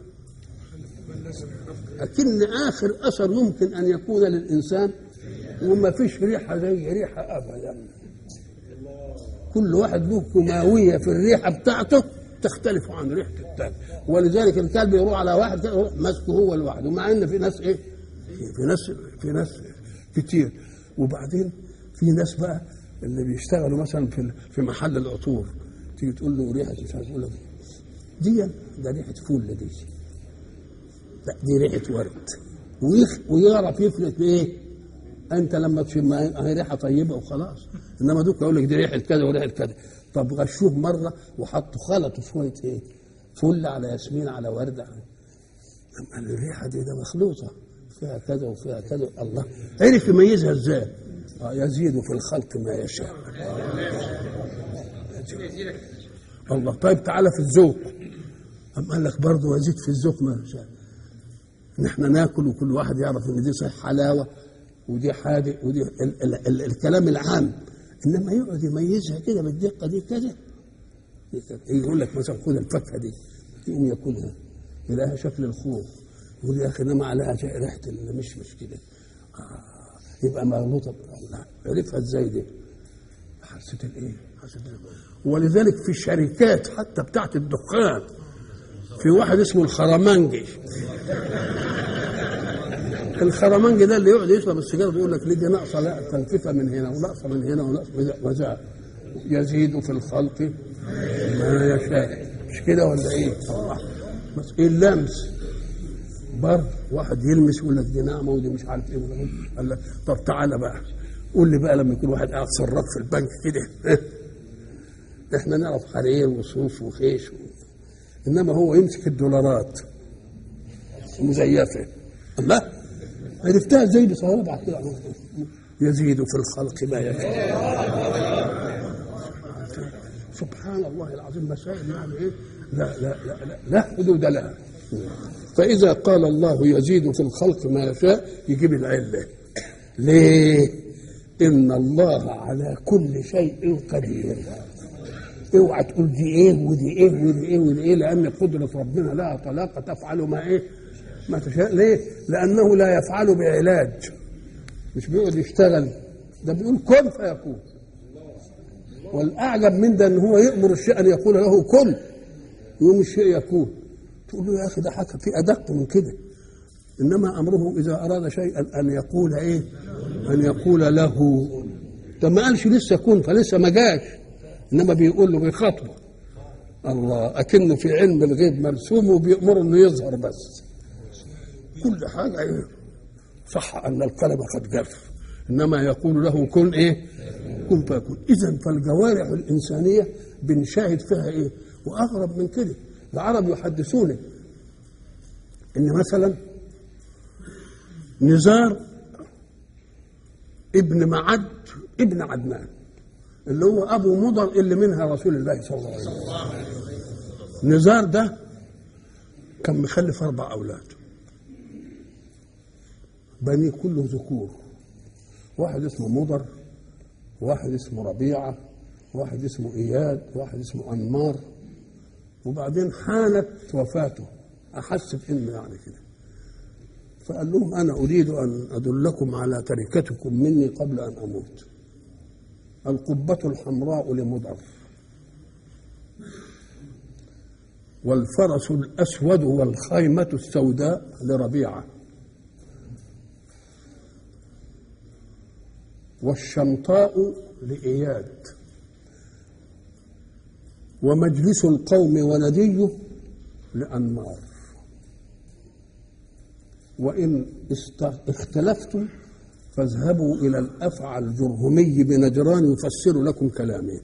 لكن اخر اثر يمكن ان يكون للانسان وما فيش ريحه زي ريحه ابدا كل واحد له كيماويه في الريحه بتاعته تختلف عن ريحه الثاني ولذلك الكلب يروح على واحد كده يروح ماسكه هو لوحده مع ان في ناس ايه في- في ناس في ناس كتير وبعدين في ناس بقى اللي بيشتغلوا مثلا في في محل العطور تيجي تقول له ريحه مش عارف يقول لك دي ده ريحه فول دي لا دي ريحه ورد ويخ ويعرف يفرق بايه انت لما تشم هي ريحه طيبه وخلاص انما دوك يقول لك دي ريحه كذا وريحه كذا طب غشوه مره وحطوا خلطوا شويه ايه فل على ياسمين على ورده قال الريحه دي ده مخلوطه فيها كذا وفيها كذا الله عرف يميزها ازاي آه يزيد في الخلق ما يشاء الله طيب تعالى في الذوق أم قال لك برضه يزيد في الذوق ما يشاء نحن ناكل وكل واحد يعرف ان دي صحيح حلاوه ودي حادق ودي ال ال ال الكلام العام انما يقعد يميزها كده بالدقه دي كذا دي كذا. يقول لك مثلا خد الفاكهه دي يقوم ياكلها يلاقيها شكل الخوف يقول يا اخي انما عليها ريحه المشمش كده آه يبقى مغلوطه عرفها ازاي دي؟ حسيت الايه؟ حسيت ولذلك في الشركات حتى بتاعت الدخان في واحد اسمه الخرمنجي الخرمنجي ده اللي يقعد يشرب السيجاره ويقول لك ليه دي ناقصه لا تنفيفه من هنا وناقصه من هنا وناقصه من هنا وزع يزيد في الخلق ما يشاء مش كده ولا ايه؟ الله بس ايه اللمس بر واحد يلمس يقول لك دي نعمه ودي مش عارف ايه قال لك طب تعالى بقى قول لي بقى لما يكون واحد قاعد صراف في البنك كده احنا نعرف حرير وصوف وخيش و... انما هو يمسك الدولارات مزيفه الله عرفتها ازاي بصوابع كده يزيد في الخلق ما يشاء سبحان الله العظيم مسائل يعني ايه لا لا لا لا, لا حدود لها فإذا قال الله يزيد في الخلق ما يشاء يجيب العلة ليه؟ إن الله على كل شيء قدير اوعى تقول دي ايه ودي ايه ودي ايه ودي ايه لان قدره ربنا لها طلاقه تفعل ما ايه ما تشاء ليه لانه لا يفعل بعلاج مش بيقعد يشتغل ده بيقول كن فيكون والاعجب من ده ان هو يامر الشيء ان يقول له كن يوم الشيء يكون تقول له يا اخي ده حكى في ادق من كده انما امره اذا اراد شيئا ان يقول ايه ان يقول له ده ما قالش لسه كن فلسه ما جاش انما بيقول له بيخاطبه الله اكنه في علم الغيب مرسوم وبيامره انه يظهر بس كل حاجه ايه صح ان القلم قد جف انما يقول له كن ايه كن فيكون اذا فالجوارح الانسانيه بنشاهد فيها ايه واغرب من كده العرب يحدثون ان مثلا نزار ابن معد ابن عدنان اللي هو ابو مضر اللي منها رسول الله صلى الله عليه وسلم نزار ده كان مخلف اربع اولاد بني كله ذكور واحد اسمه مضر واحد اسمه ربيعه واحد اسمه اياد واحد اسمه انمار وبعدين حانت وفاته احس بانه يعني كده فقال لهم انا اريد ان ادلكم على تركتكم مني قبل ان اموت القبة الحمراء لمضر والفرس الأسود والخيمة السوداء لربيعة والشمطاء لإياد ومجلس القوم ونديه لأنمار وإن اختلفتم فاذهبوا إلى الأفعى الجرهمي بنجران يفسر لكم كلامي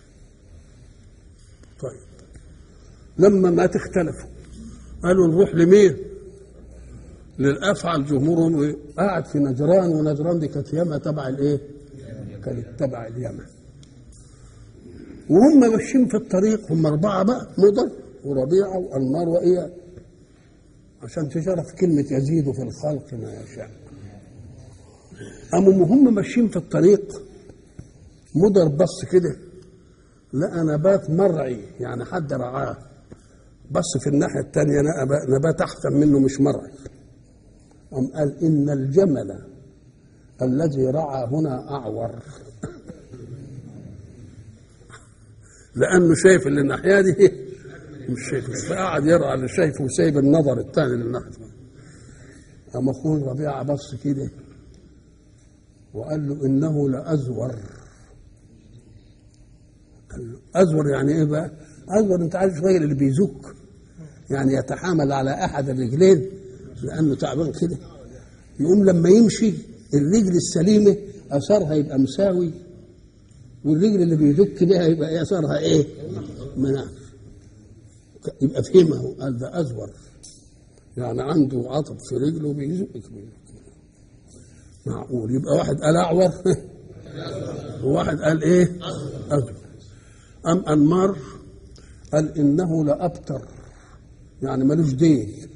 طيب لما ما تختلفوا قالوا نروح لمين للأفعى الجمهور قاعد في نجران ونجران دي كانت ياما تبع الايه كانت تبع اليمن وهم ماشيين في الطريق هم أربعة بقى مضر وربيعة وأنمار وإياد عشان تشرف كلمة يزيد في الخلق ما يشاء قاموا هم ماشيين في الطريق مضر بص كده لقى نبات مرعي يعني حد رعاه بص في الناحية الثانية نبات أحسن منه مش مرعي قام قال إن الجمل الذي رعى هنا أعور لأنه شايف اللي الناحية دي مش شايف فقعد يرعى اللي شايفه وسايب النظر الثاني للناحية قام أخوه ربيعة بص كده وقال له انه لازور قال له ازور يعني ايه بقى ازور انت عارف الراجل اللي بيزك يعني يتحامل على احد الرجلين لانه تعبان كده يقوم لما يمشي الرجل السليمه اثرها يبقى مساوي والرجل اللي بيزك بها يبقى اثرها ايه مناف يبقى فهمه قال ده ازور يعني عنده عطب في رجله بيزك بيه معقول يبقى واحد قال اعور وواحد قال ايه أزور ام انمار قال انه لابتر يعني ملوش ديل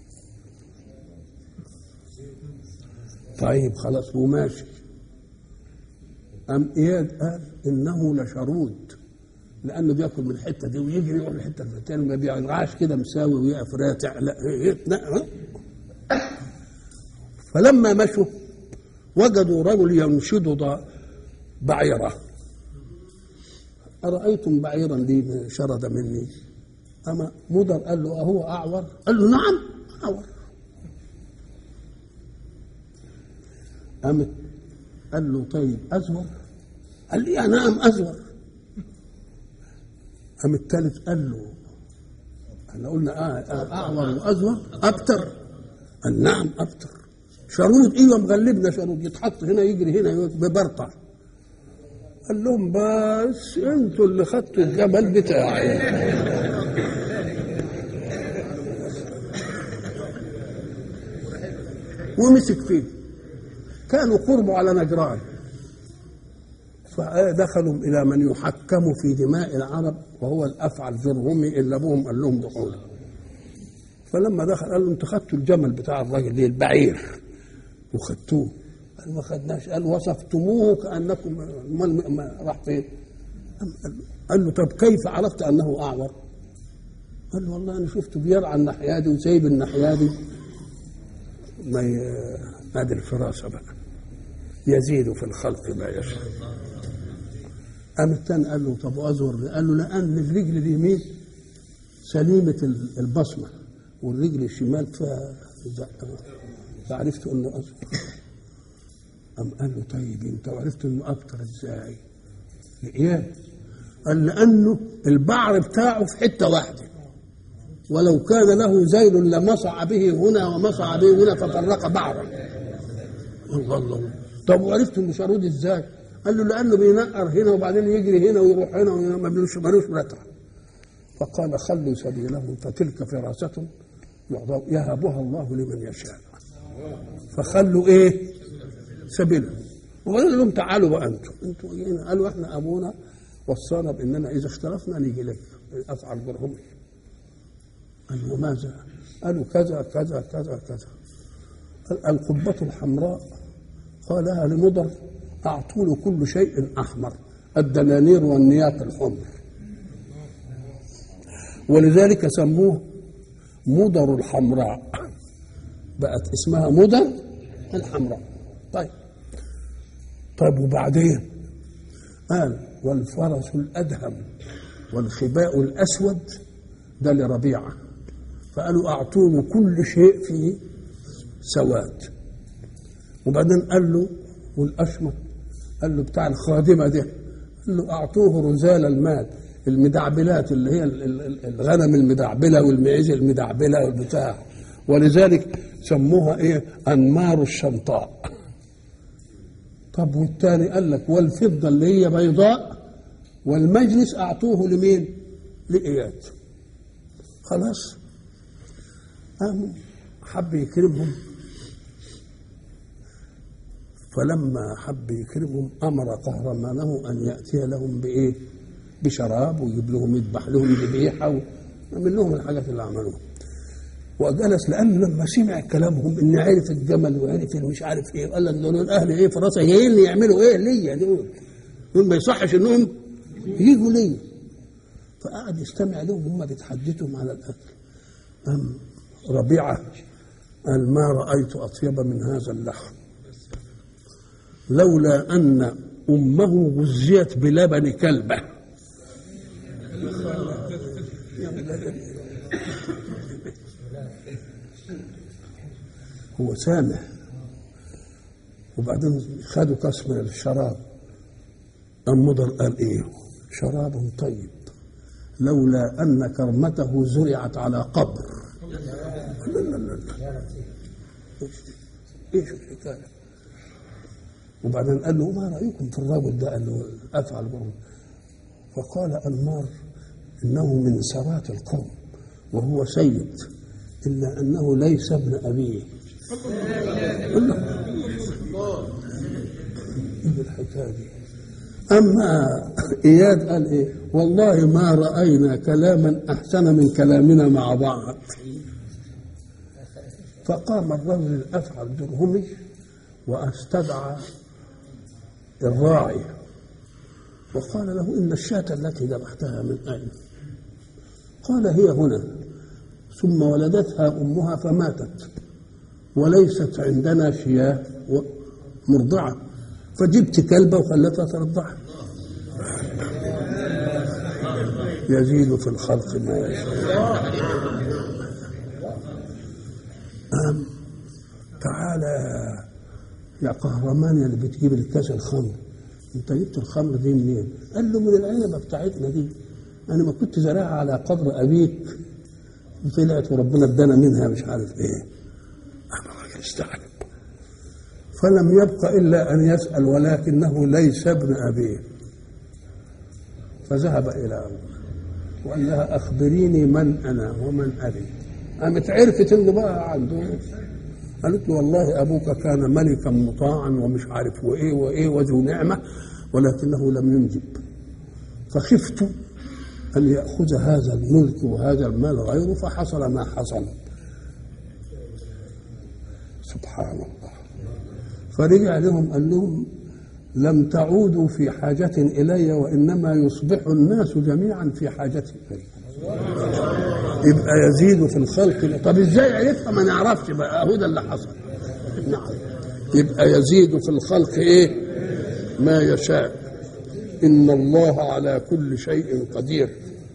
طيب خلاص وماشي ام اياد قال انه لشرود لانه بياكل من الحته دي ويجري يروح الحته الثانيه ما بيرعاش كده مساوي ويقف راتع لا يتنقى فلما مشوا وجدوا رجل ينشد ض- بعيره أرأيتم بعيرا لي شرد مني أما مدر قال له أهو أعور قال له نعم أعور قامت قال له طيب أزور قال لي نعم أزور قام الثالث قال له احنا قلنا آه آه أعور وأزور أبتر قال نعم أبتر شارود ايوه مغلبنا شارود يتحط هنا يجري هنا ببرطع قال لهم بس انتوا اللي خدتوا الجبل بتاعي ومسك فيه كانوا قربوا على نجران فدخلوا الى من يحكم في دماء العرب وهو الافعل جرهمي اللي ابوهم قال لهم دخول فلما دخل قال له انتوا خدتوا الجمل بتاع الراجل ده البعير وخدتوه قال ما خدناش قال وصفتموه كانكم امال ما راح فين؟ قال له طب كيف عرفت انه اعور؟ قال له والله انا شفته بيرعى الناحيه دي وسايب الناحيه دي ما ي- ادي الفراسه بقى يزيد في الخلق ما يشاء قام الثاني قال له طب ازور قال له لان الرجل اليمين سليمه البصمه والرجل الشمال فيها زق- فعرفت انه ازور قام قال له طيب انت عرفت انه ابتر ازاي؟ ايه؟ قال لانه البعر بتاعه في حته واحده ولو كان له زيل لمصع به هنا ومصع به هنا ففرق بعره الله الله طب وعرفت انه شارود ازاي؟ قال له لانه بينقر هنا وبعدين يجري هنا ويروح هنا وهنا ما بيلوش ملوش رتع فقال خلوا سبيلهم فتلك فراسة يعطى- يهبها الله لمن يشاء فخلوا ايه؟ سبيلهم وقال لهم تعالوا بقى انتم انتوا جينا قالوا احنا ابونا وصانا باننا اذا اختلفنا نيجي لك افعل برهم قالوا وماذا؟ قالوا كذا كذا كذا كذا قال القبة الحمراء قالها لمضر أعطوا له كل شيء أحمر الدنانير والنيات الحمر ولذلك سموه مضر الحمراء بقت اسمها مضر الحمراء طيب طيب وبعدين قال والفرس الأدهم والخباء الأسود ده لربيعة فقالوا أعطوه كل شيء فيه سواد وبعدين قال له والأشمر قال له بتاع الخادمة ده قال له أعطوه رزال المال المدعبلات اللي هي ال- ال- الغنم المدعبلة والمعيز المدعبلة والبتاع ولذلك سموها ايه أنمار الشنطاء طب والتاني قال لك والفضة اللي هي بيضاء والمجلس أعطوه لمين؟ لإياد خلاص قاموا حب يكرمهم فلما حب يكرمهم امر قهرمانه ان ياتي لهم بايه؟ بشراب ويجيب لهم يذبح لهم ذبيحه ويعمل لهم الحاجات اللي عملوها. وجلس لانه لما سمع كلامهم ان عرف الجمل وعرف مش عارف ايه قال لك دول الاهل ايه فراسه جايين لي يعملوا ايه ليا دول دول ما يصحش انهم يجوا ليا فقعد يستمع لهم هم بيتحدثوا على الاكل أم ربيعه قال ما رايت اطيب من هذا اللحم لولا ان امه غزيت بلبن كلبه هو سامع وبعدين خدوا كاس من الشراب أم مضر قال ايه شراب طيب لولا ان كرمته زرعت على قبر لا لا لا لا ايش ايش الحكايه وبعدين قال له ما رايكم في الرجل ده قال له افعل به فقال انمار انه من سرات القوم وهو سيد الا انه ليس ابن ابيه قال له ايه الحكايه دي اما اياد قال ايه والله ما راينا كلاما احسن من كلامنا مع بعض فقام الرجل الافعى الدرهمي واستدعى الراعي وقال له إن الشاة التي ذبحتها من أين قال هي هنا ثم ولدتها أمها فماتت وليست عندنا شياه مرضعة فجبت كلبة وخلتها ترضعها يزيد في الخلق ما يشاء أم تعالى يا قهرمان اللي بتجيب الكاس الخمر انت جبت الخمر دي منين؟ قال له من العنبه بتاعتنا دي انا ما كنت زارعها على قدر ابيك طلعت وربنا ادانا منها مش عارف ايه انا راجل استعجب فلم يبق الا ان يسال ولكنه ليس ابن ابيه فذهب الى ابوه وقال لها اخبريني من انا ومن ابي قامت عرفت انه بقى عنده قالت له والله ابوك كان ملكا مطاعا ومش عارف وايه وايه وذو نعمه ولكنه لم ينجب فخفت ان ياخذ هذا الملك وهذا المال غيره فحصل ما حصل سبحان الله فرجع لهم قال لهم لم تعودوا في حاجة إلي وإنما يصبح الناس جميعا في حاجة إلي يبقى يزيد في الخلق طب ازاي عرفها ما نعرفش بقى هو ده اللي حصل نعم يبقى يزيد في الخلق ايه ما يشاء ان الله على كل شيء قدير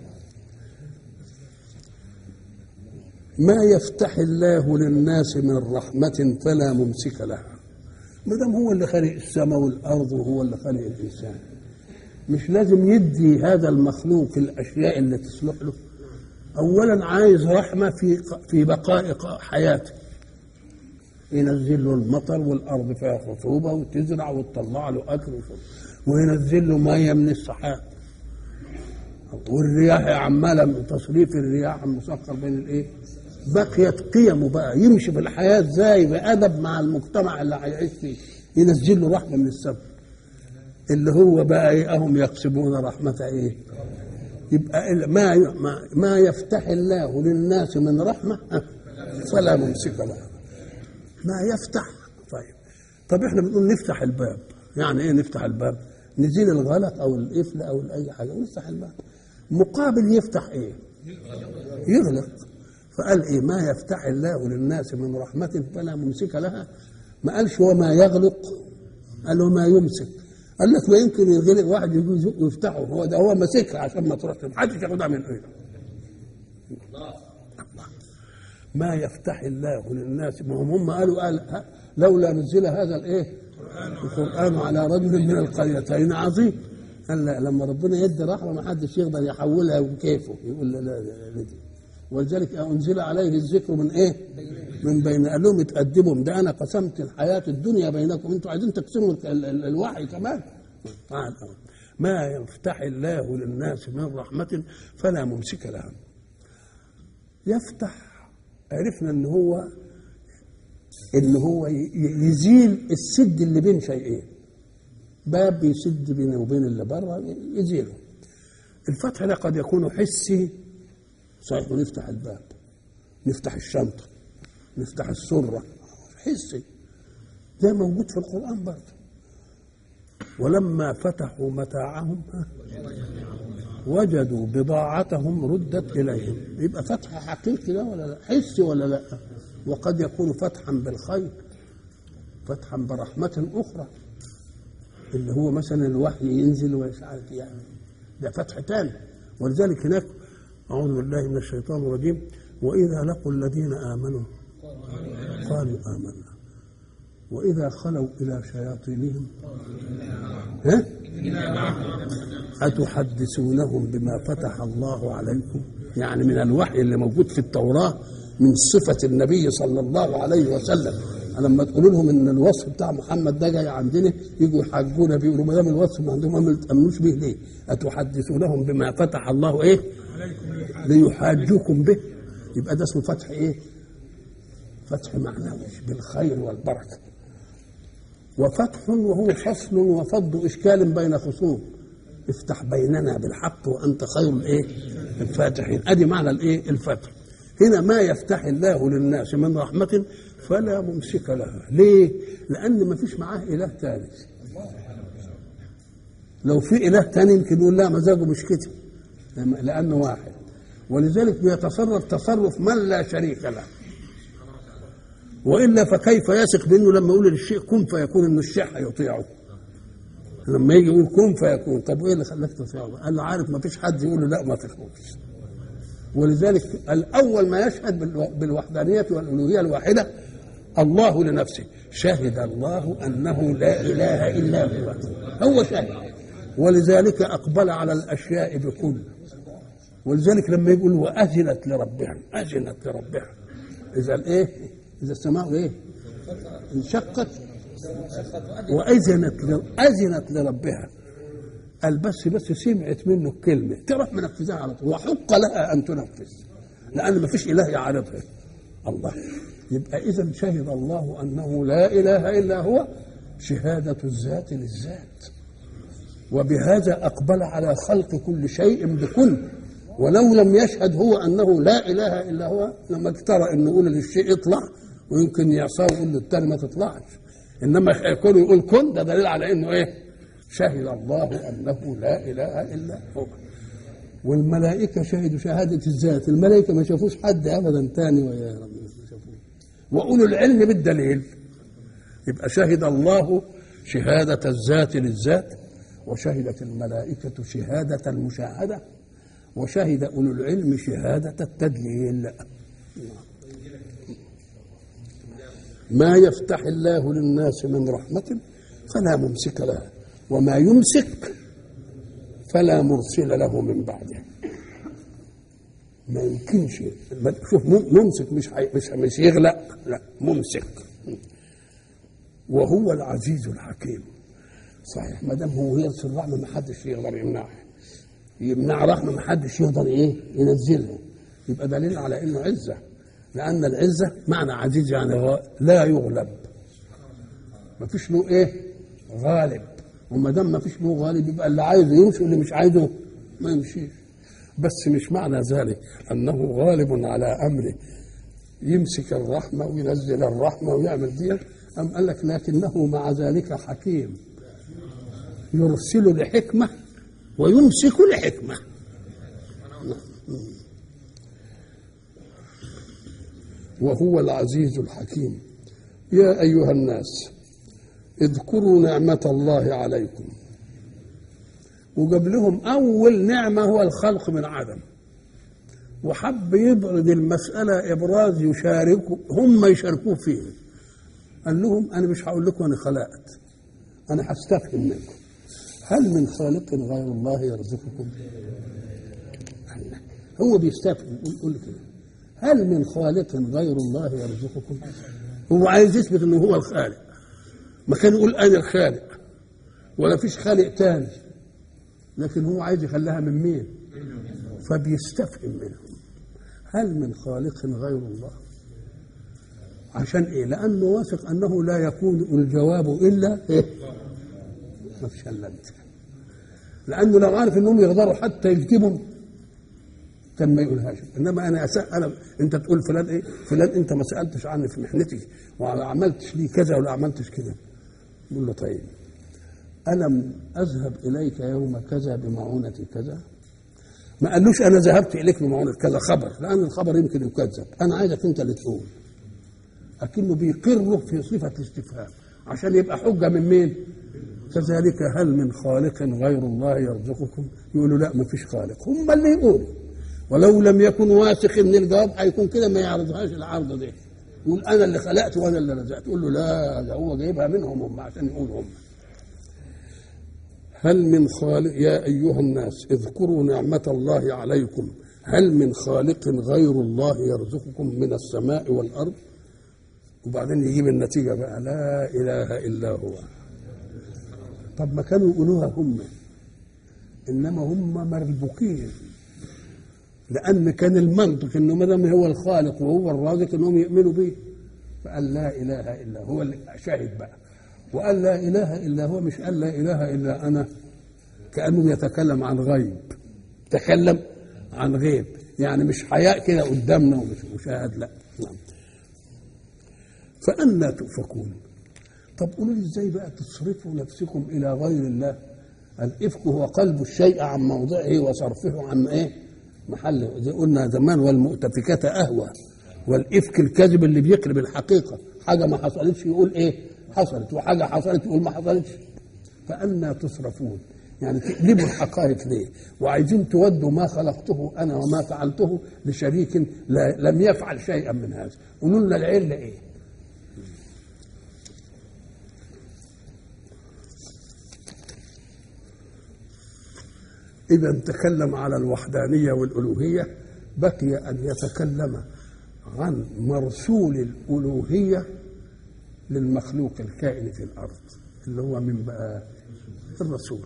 ما يفتح الله للناس من رحمة فلا ممسك لها ما دام هو اللي خلق السماء والارض وهو اللي خلق الانسان مش لازم يدي هذا المخلوق الاشياء اللي تصلح له اولا عايز رحمه في في بقاء حياته ينزل له المطر والارض فيها خصوبه وتزرع وتطلع له اكل وشرب وينزل له ميه من السحاب والرياح عماله تصريف الرياح مسخر بين الايه بقيت قيمه بقى يمشي في الحياه ازاي بادب مع المجتمع اللي هيعيش فيه ينزل له رحمه من السماء اللي هو بقى ايه هم يقسمون رحمه ايه يبقى ما ما, ما يفتح الله للناس من رحمه فلا ممسك لها ما يفتح طيب طب احنا بنقول نفتح الباب يعني ايه نفتح الباب نزيل الغلط او القفل او اي حاجه ونفتح الباب مقابل يفتح ايه يغلق فقال ايه ما يفتح الله للناس من رحمه فلا ممسك لها ما قالش وما يغلق قال وما يمسك قال لك ما يمكن يغلق واحد يجي يزق ويفتحه هو ده هو ماسكها عشان ما تروحش محدش ياخدها من ايده ما يفتح الله للناس ما هم هم قالوا قال لولا نزل هذا الايه القران على رجل من القريتين عظيم قال لا لما ربنا يدي رحمه ما حدش يقدر يحولها بكيفه يقول لا لا لا, لا دي. ولذلك انزل عليه الذكر من ايه؟ من بين قال لهم اتقدموا ده انا قسمت الحياه الدنيا بينكم انتوا عايزين تقسموا الوحي كمان ما يفتح الله للناس من رحمه فلا ممسك لها يفتح عرفنا ان هو ان هو يزيل السد اللي بين شيئين باب يسد بينه وبين اللي بره يزيله الفتح ده قد يكون حسي صحيح نفتح الباب نفتح الشنطه نفتح السره حسي ده موجود في القران برضه ولما فتحوا متاعهم وجدوا بضاعتهم ردت اليهم يبقى فتح حقيقي ده ولا لا حسي ولا لا وقد يكون فتحا بالخير فتحا برحمة أخرى اللي هو مثلا الوحي ينزل ومش عارف يعني ده فتح تاني ولذلك هناك أعوذ بالله من الشيطان الرجيم وإذا لقوا الذين آمنوا قالوا آمنا وإذا خلوا إلى شياطينهم ها؟ أتحدثونهم بما فتح الله عليكم يعني من الوحي اللي موجود في التوراة من صفة النبي صلى الله عليه وسلم لما تقولوا لهم ان الوصف بتاع محمد ده جاي عندنا يجوا يحجونا بيقولوا ما دام الوصف ما عندهم ما تامنوش به ليه؟ اتحدثونهم بما فتح الله ايه؟ ليحاجوكم به يبقى ده اسمه فتح ايه؟ فتح معنوي بالخير والبركه وفتح وهو فصل وفض اشكال بين خصوم افتح بيننا بالحق وانت خير الايه؟ الفاتحين ادي معنى الايه؟ الفتح هنا ما يفتح الله للناس من رحمة فلا ممسك لها ليه؟ لأن ما فيش معاه إله ثالث لو في اله تاني يمكن يقول لا مزاجه مش كده لانه واحد ولذلك بيتصرف تصرف من لا شريك له والا فكيف يثق بانه لما يقول للشيء كن فيكون انه الشيء هيطيعه لما يجي يقول كن فيكون طب وايه اللي خلاك تطيعه؟ قال له عارف ما فيش حد يقول له لا ما تخافش ولذلك الاول ما يشهد بالوحدانيه والالوهيه الواحده الله لنفسه شهد الله انه لا اله الا هو هو شهد ولذلك اقبل على الاشياء بكل ولذلك لما يقول واذنت لربها اذنت لربها اذا الايه اذا السماء ايه انشقت واذنت اذنت لربها قال بس بس سمعت منه كلمه تروح منفذها على طول وحق لها ان تنفذ لان ما فيش اله يعارضها الله يبقى اذا شهد الله انه لا اله الا هو شهاده الذات للذات وبهذا اقبل على خلق كل شيء بكل ولو لم يشهد هو انه لا اله الا هو لما اجترى انه يقول للشيء اطلع ويمكن يعصاه ويقول للتاني ما تطلعش انما يكون يقول كن ده دليل على انه ايه شهد الله انه لا اله الا هو والملائكه شهدوا شهاده الذات الملائكه ما شافوش حد ابدا تاني ويا رب ما شافوه واولو العلم بالدليل يبقى شهد الله شهاده الذات للذات وشهدت الملائكه شهاده المشاهده وشهد اولو العلم شهاده التدليل ما يفتح الله للناس من رحمه فلا ممسك لها وما يمسك فلا مرسل له من بعده ما يمكنش شوف ممسك مش حي... مش مش يغلق لا ممسك وهو العزيز الحكيم صحيح ما دام هو يرسل رحمه ما حدش يقدر يمنعها يمنع رحمه ما حدش يقدر ايه ينزلها يبقى دليل على انه عزه لان العزه معنى عزيز يعني هو لا يغلب ما فيش له ايه غالب وما دام ما فيش له غالب يبقى اللي عايزه يمشي واللي مش عايزه ما يمشيش بس مش معنى ذلك انه غالب على امره يمسك الرحمه وينزل الرحمه ويعمل دي أم قال لك لكنه مع ذلك حكيم يرسل لحكمه ويمسك لحكمه وهو العزيز الحكيم يا ايها الناس اذكروا نعمه الله عليكم وجاب لهم اول نعمه هو الخلق من عدم وحب يبرد المساله ابراز يشاركوا هم يشاركوه فيه قال لهم انا مش هقول لكم انا خلقت انا هستفهم منكم هل من خالق غير الله يرزقكم هو بيستفهم يقول كده هل من خالق غير الله يرزقكم هو عايز يثبت انه هو الخالق ما كان يقول انا الخالق ولا فيش خالق تاني لكن هو عايز يخليها من مين فبيستفهم منهم هل من خالق غير الله عشان ايه لانه واثق انه لا يكون الجواب الا ايه ما فيش الا انت لانه لو عارف انهم يقدروا حتى يكتبوا كان ما يقولهاش انما انا أسأل انا انت تقول فلان ايه فلان انت ما سالتش عني في محنتي وما عملتش لي كذا ولا عملتش كذا يقول له طيب ألم أذهب إليك يوم كذا بمعونة كذا ما قالوش أنا ذهبت إليك بمعونة كذا خبر لأن الخبر يمكن يكذب أنا عايزك أنت اللي تقول لكنه بيقره في صفة الاستفهام عشان يبقى حجة من مين؟ كذلك هل من خالق غير الله يرزقكم؟ يقولوا لا ما فيش خالق هم اللي يقولوا ولو لم يكن واثق ان الجواب هيكون كده ما يعرضهاش العرضه دي يقول انا اللي خلقت وانا اللي رزقت تقول له لا ده هو جايبها منهم هم عشان يقولوا هم هل من خالق يا أيها الناس اذكروا نعمة الله عليكم هل من خالق غير الله يرزقكم من السماء والأرض وبعدين يجيب النتيجة بقى لا إله إلا هو طب ما كانوا يقولوها هم إنما هم مربوكين لأن كان المنطق إنه ما دام هو الخالق وهو الرازق إنهم يؤمنوا به فقال لا إله إلا هو اللي شاهد بقى وقال لا اله الا هو مش قال لا اله الا انا كانه يتكلم عن غيب تكلم عن غيب يعني مش حياء كده قدامنا ومش مشاهد لا نعم فأنا تؤفكون طب قولوا لي ازاي بقى تصرفوا نفسكم الى غير الله الإفك هو قلب الشيء عن موضعه وصرفه عن إيه محله زي قلنا زمان والمؤتفكات أهوى والإفك الكذب اللي بيقلب الحقيقة حاجة ما حصلتش يقول إيه حصلت وحاجة حصلت يقول ما حصلتش فأنا تصرفون يعني تقلبوا الحقائق ليه وعايزين تودوا ما خلقته أنا وما فعلته لشريك لا لم يفعل شيئا من هذا قولوا لنا العلة إيه إذا تكلم على الوحدانية والألوهية بقي أن يتكلم عن مرسول الألوهية للمخلوق الكائن في الأرض اللي هو من بقى الرسول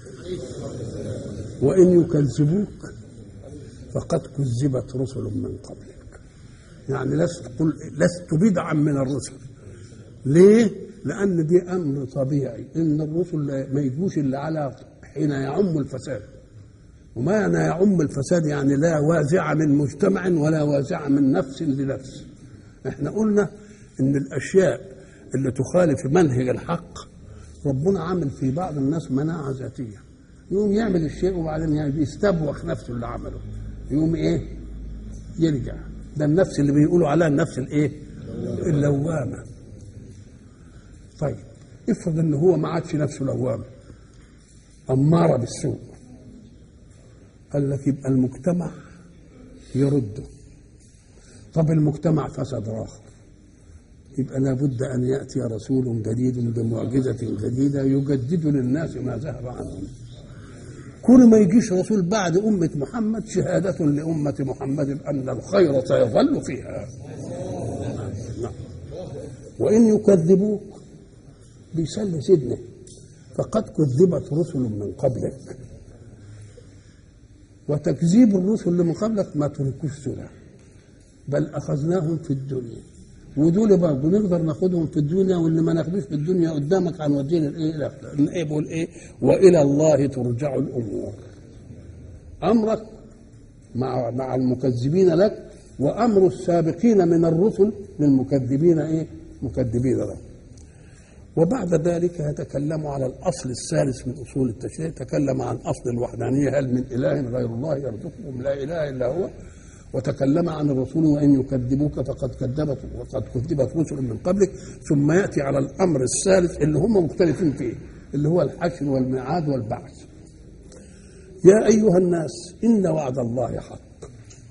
وإن يكذبوك فقد كذبت رسل من قبلك يعني لست قل لست بدعا من الرسل ليه؟ لأن دي أمر طبيعي إن الرسل ما يجوش إلا على حين يعم الفساد ومعنى يعم الفساد يعني لا وازع من مجتمع ولا وازع من نفس لنفس احنا قلنا ان الاشياء اللي تخالف منهج الحق ربنا عامل في بعض الناس مناعة ذاتية يقوم يعمل الشيء وبعدين يعني يستبوخ نفسه اللي عمله يقوم ايه يرجع ده النفس اللي بيقولوا عليها النفس الايه اللوامة طيب افرض ان هو ما عادش نفسه لوامة أمارة بالسوء قال لك يبقى المجتمع يرده طب المجتمع فسد آخر يبقى لابد أن يأتي رسول جديد بمعجزة جديدة يجدد للناس ما ذهب عنهم كل ما يجيش رسول بعد أمة محمد شهادة لأمة محمد أن الخير سيظل فيها نعم. وإن يكذبوك بيسلي سيدنا فقد كذبت رسل من قبلك وتكذيب الرسل اللي من قبلك ما تركوش سنة بل أخذناهم في الدنيا ودول برضه نقدر ناخدهم في الدنيا واللي ما ناخدوش في الدنيا قدامك عن ودين الايه الاخره ايه بيقول ايه والى الله ترجع الامور امرك مع مع المكذبين لك وامر السابقين من الرسل للمكذبين ايه مكذبين له وبعد ذلك يتكلم على الاصل الثالث من اصول التشريع تكلم عن اصل الوحدانيه هل من اله غير الله يرزقكم لا اله الا هو وتكلم عن الرسول وان يكذبوك فقد كذبت وقد كذبت رسل من قبلك ثم ياتي على الامر الثالث اللي هم مختلفين فيه اللي هو الحشر والميعاد والبعث يا ايها الناس ان وعد الله حق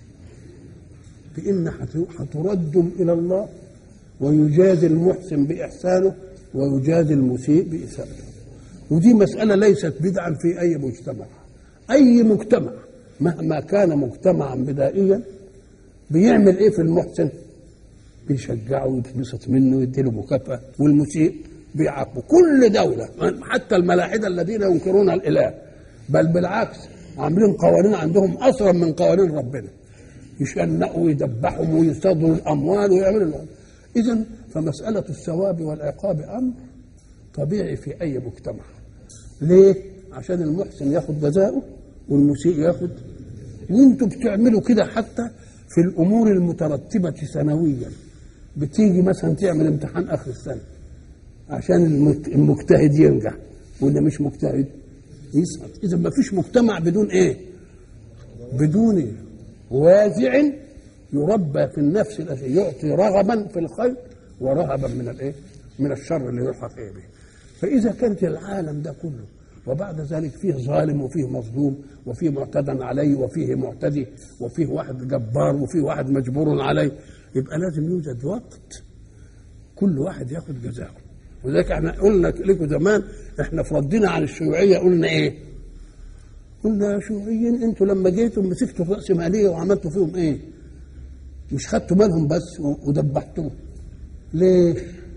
بان هتردم الى الله ويجازي المحسن باحسانه ويجازي المسيء باساءته ودي مساله ليست بدعا في اي مجتمع اي مجتمع مهما كان مجتمعا بدائيا بيعمل ايه في المحسن بيشجعه ويتبسط منه ويديله مكافاه والمسيء بيعاقبه كل دوله حتى الملاحده الذين ينكرون الاله بل بالعكس عاملين قوانين عندهم اصلا من قوانين ربنا يشنقوا ويدبحهم ويصطادوا الاموال ويعملوا اذا فمساله الثواب والعقاب امر طبيعي في اي مجتمع ليه عشان المحسن ياخد جزاؤه والمسيء ياخد وانتوا بتعملوا كده حتى في الامور المترتبه سنويا بتيجي مثلا تعمل امتحان اخر السنه عشان المجتهد ينجح واللي مش مجتهد يسقط اذا ما فيش مجتمع بدون ايه بدون وازع يربى في النفس الأشياء يعطي رغبا في الخير ورهبا من الايه من الشر اللي يلحق ايه به فاذا كانت العالم ده كله وبعد ذلك فيه ظالم وفيه مظلوم وفيه معتدى عليه وفيه معتدي وفيه واحد جبار وفيه واحد مجبور عليه يبقى لازم يوجد وقت كل واحد ياخد جزاءه ولذلك احنا قلنا لكم زمان احنا في ردنا عن الشيوعيه قلنا ايه؟ قلنا يا شيوعيين انتوا لما جيتوا مسكتوا الراسماليه وعملتوا فيهم ايه؟ مش خدتوا بالهم بس ودبحتوه ليه؟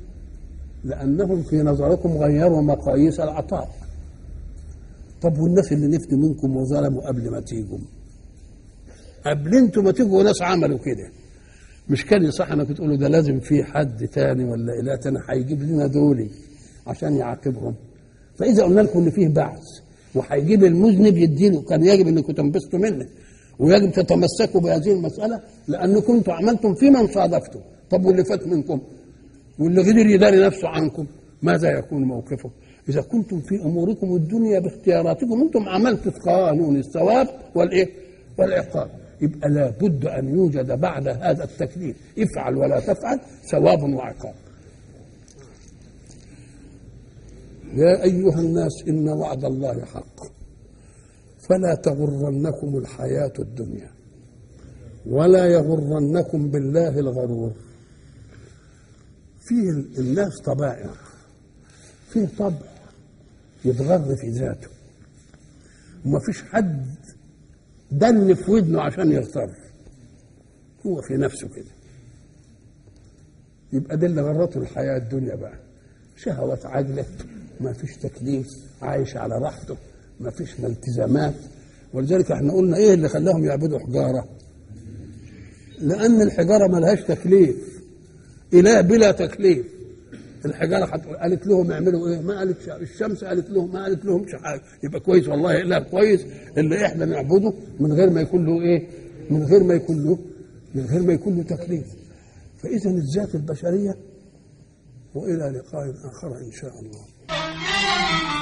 لانهم في نظركم غيروا مقاييس العطاء طب والناس اللي نفتوا منكم وظلموا قبل ما تيجوا قبل انتوا ما تيجوا ناس عملوا كده مش كان يصح انك تقولوا ده لازم في حد تاني ولا اله تاني هيجيب لنا دولي عشان يعاقبهم فاذا قلنا لكم ان فيه بعث وهيجيب المذنب يديله كان يجب انكم تنبسطوا منه ويجب تتمسكوا بهذه المساله لانكم انتم عملتم في من صادفتم طب واللي فات منكم واللي قدر يداري نفسه عنكم ماذا يكون موقفه؟ إذا كنتم في أموركم الدنيا باختياراتكم أنتم عملتوا قانون الثواب والإيه؟ والعقاب يبقى لابد أن يوجد بعد هذا التكليف افعل ولا تفعل ثواب وعقاب يا أيها الناس إن وعد الله حق فلا تغرنكم الحياة الدنيا ولا يغرنكم بالله الغرور في الناس طبائع في طبع يتغر في ذاته وما فيش حد دن في ودنه عشان يغتر هو في نفسه كده يبقى ده اللي غرته الحياة الدنيا بقى شهوات عجلة ما فيش تكليف عايش على راحته ما فيش التزامات ولذلك احنا قلنا ايه اللي خلاهم يعبدوا حجارة لأن الحجارة ملهاش تكليف إله بلا تكليف الحجارة قالت لهم اعملوا ايه ما قالت الشمس قالت لهم ما قالت لهمش حاجة يبقى كويس والله إله كويس اللي احنا نعبده من غير ما يكون له ايه من غير ما يكون له من غير ما يكون له تكليف فإذا الذات البشرية وإلى لقاء آخر إن شاء الله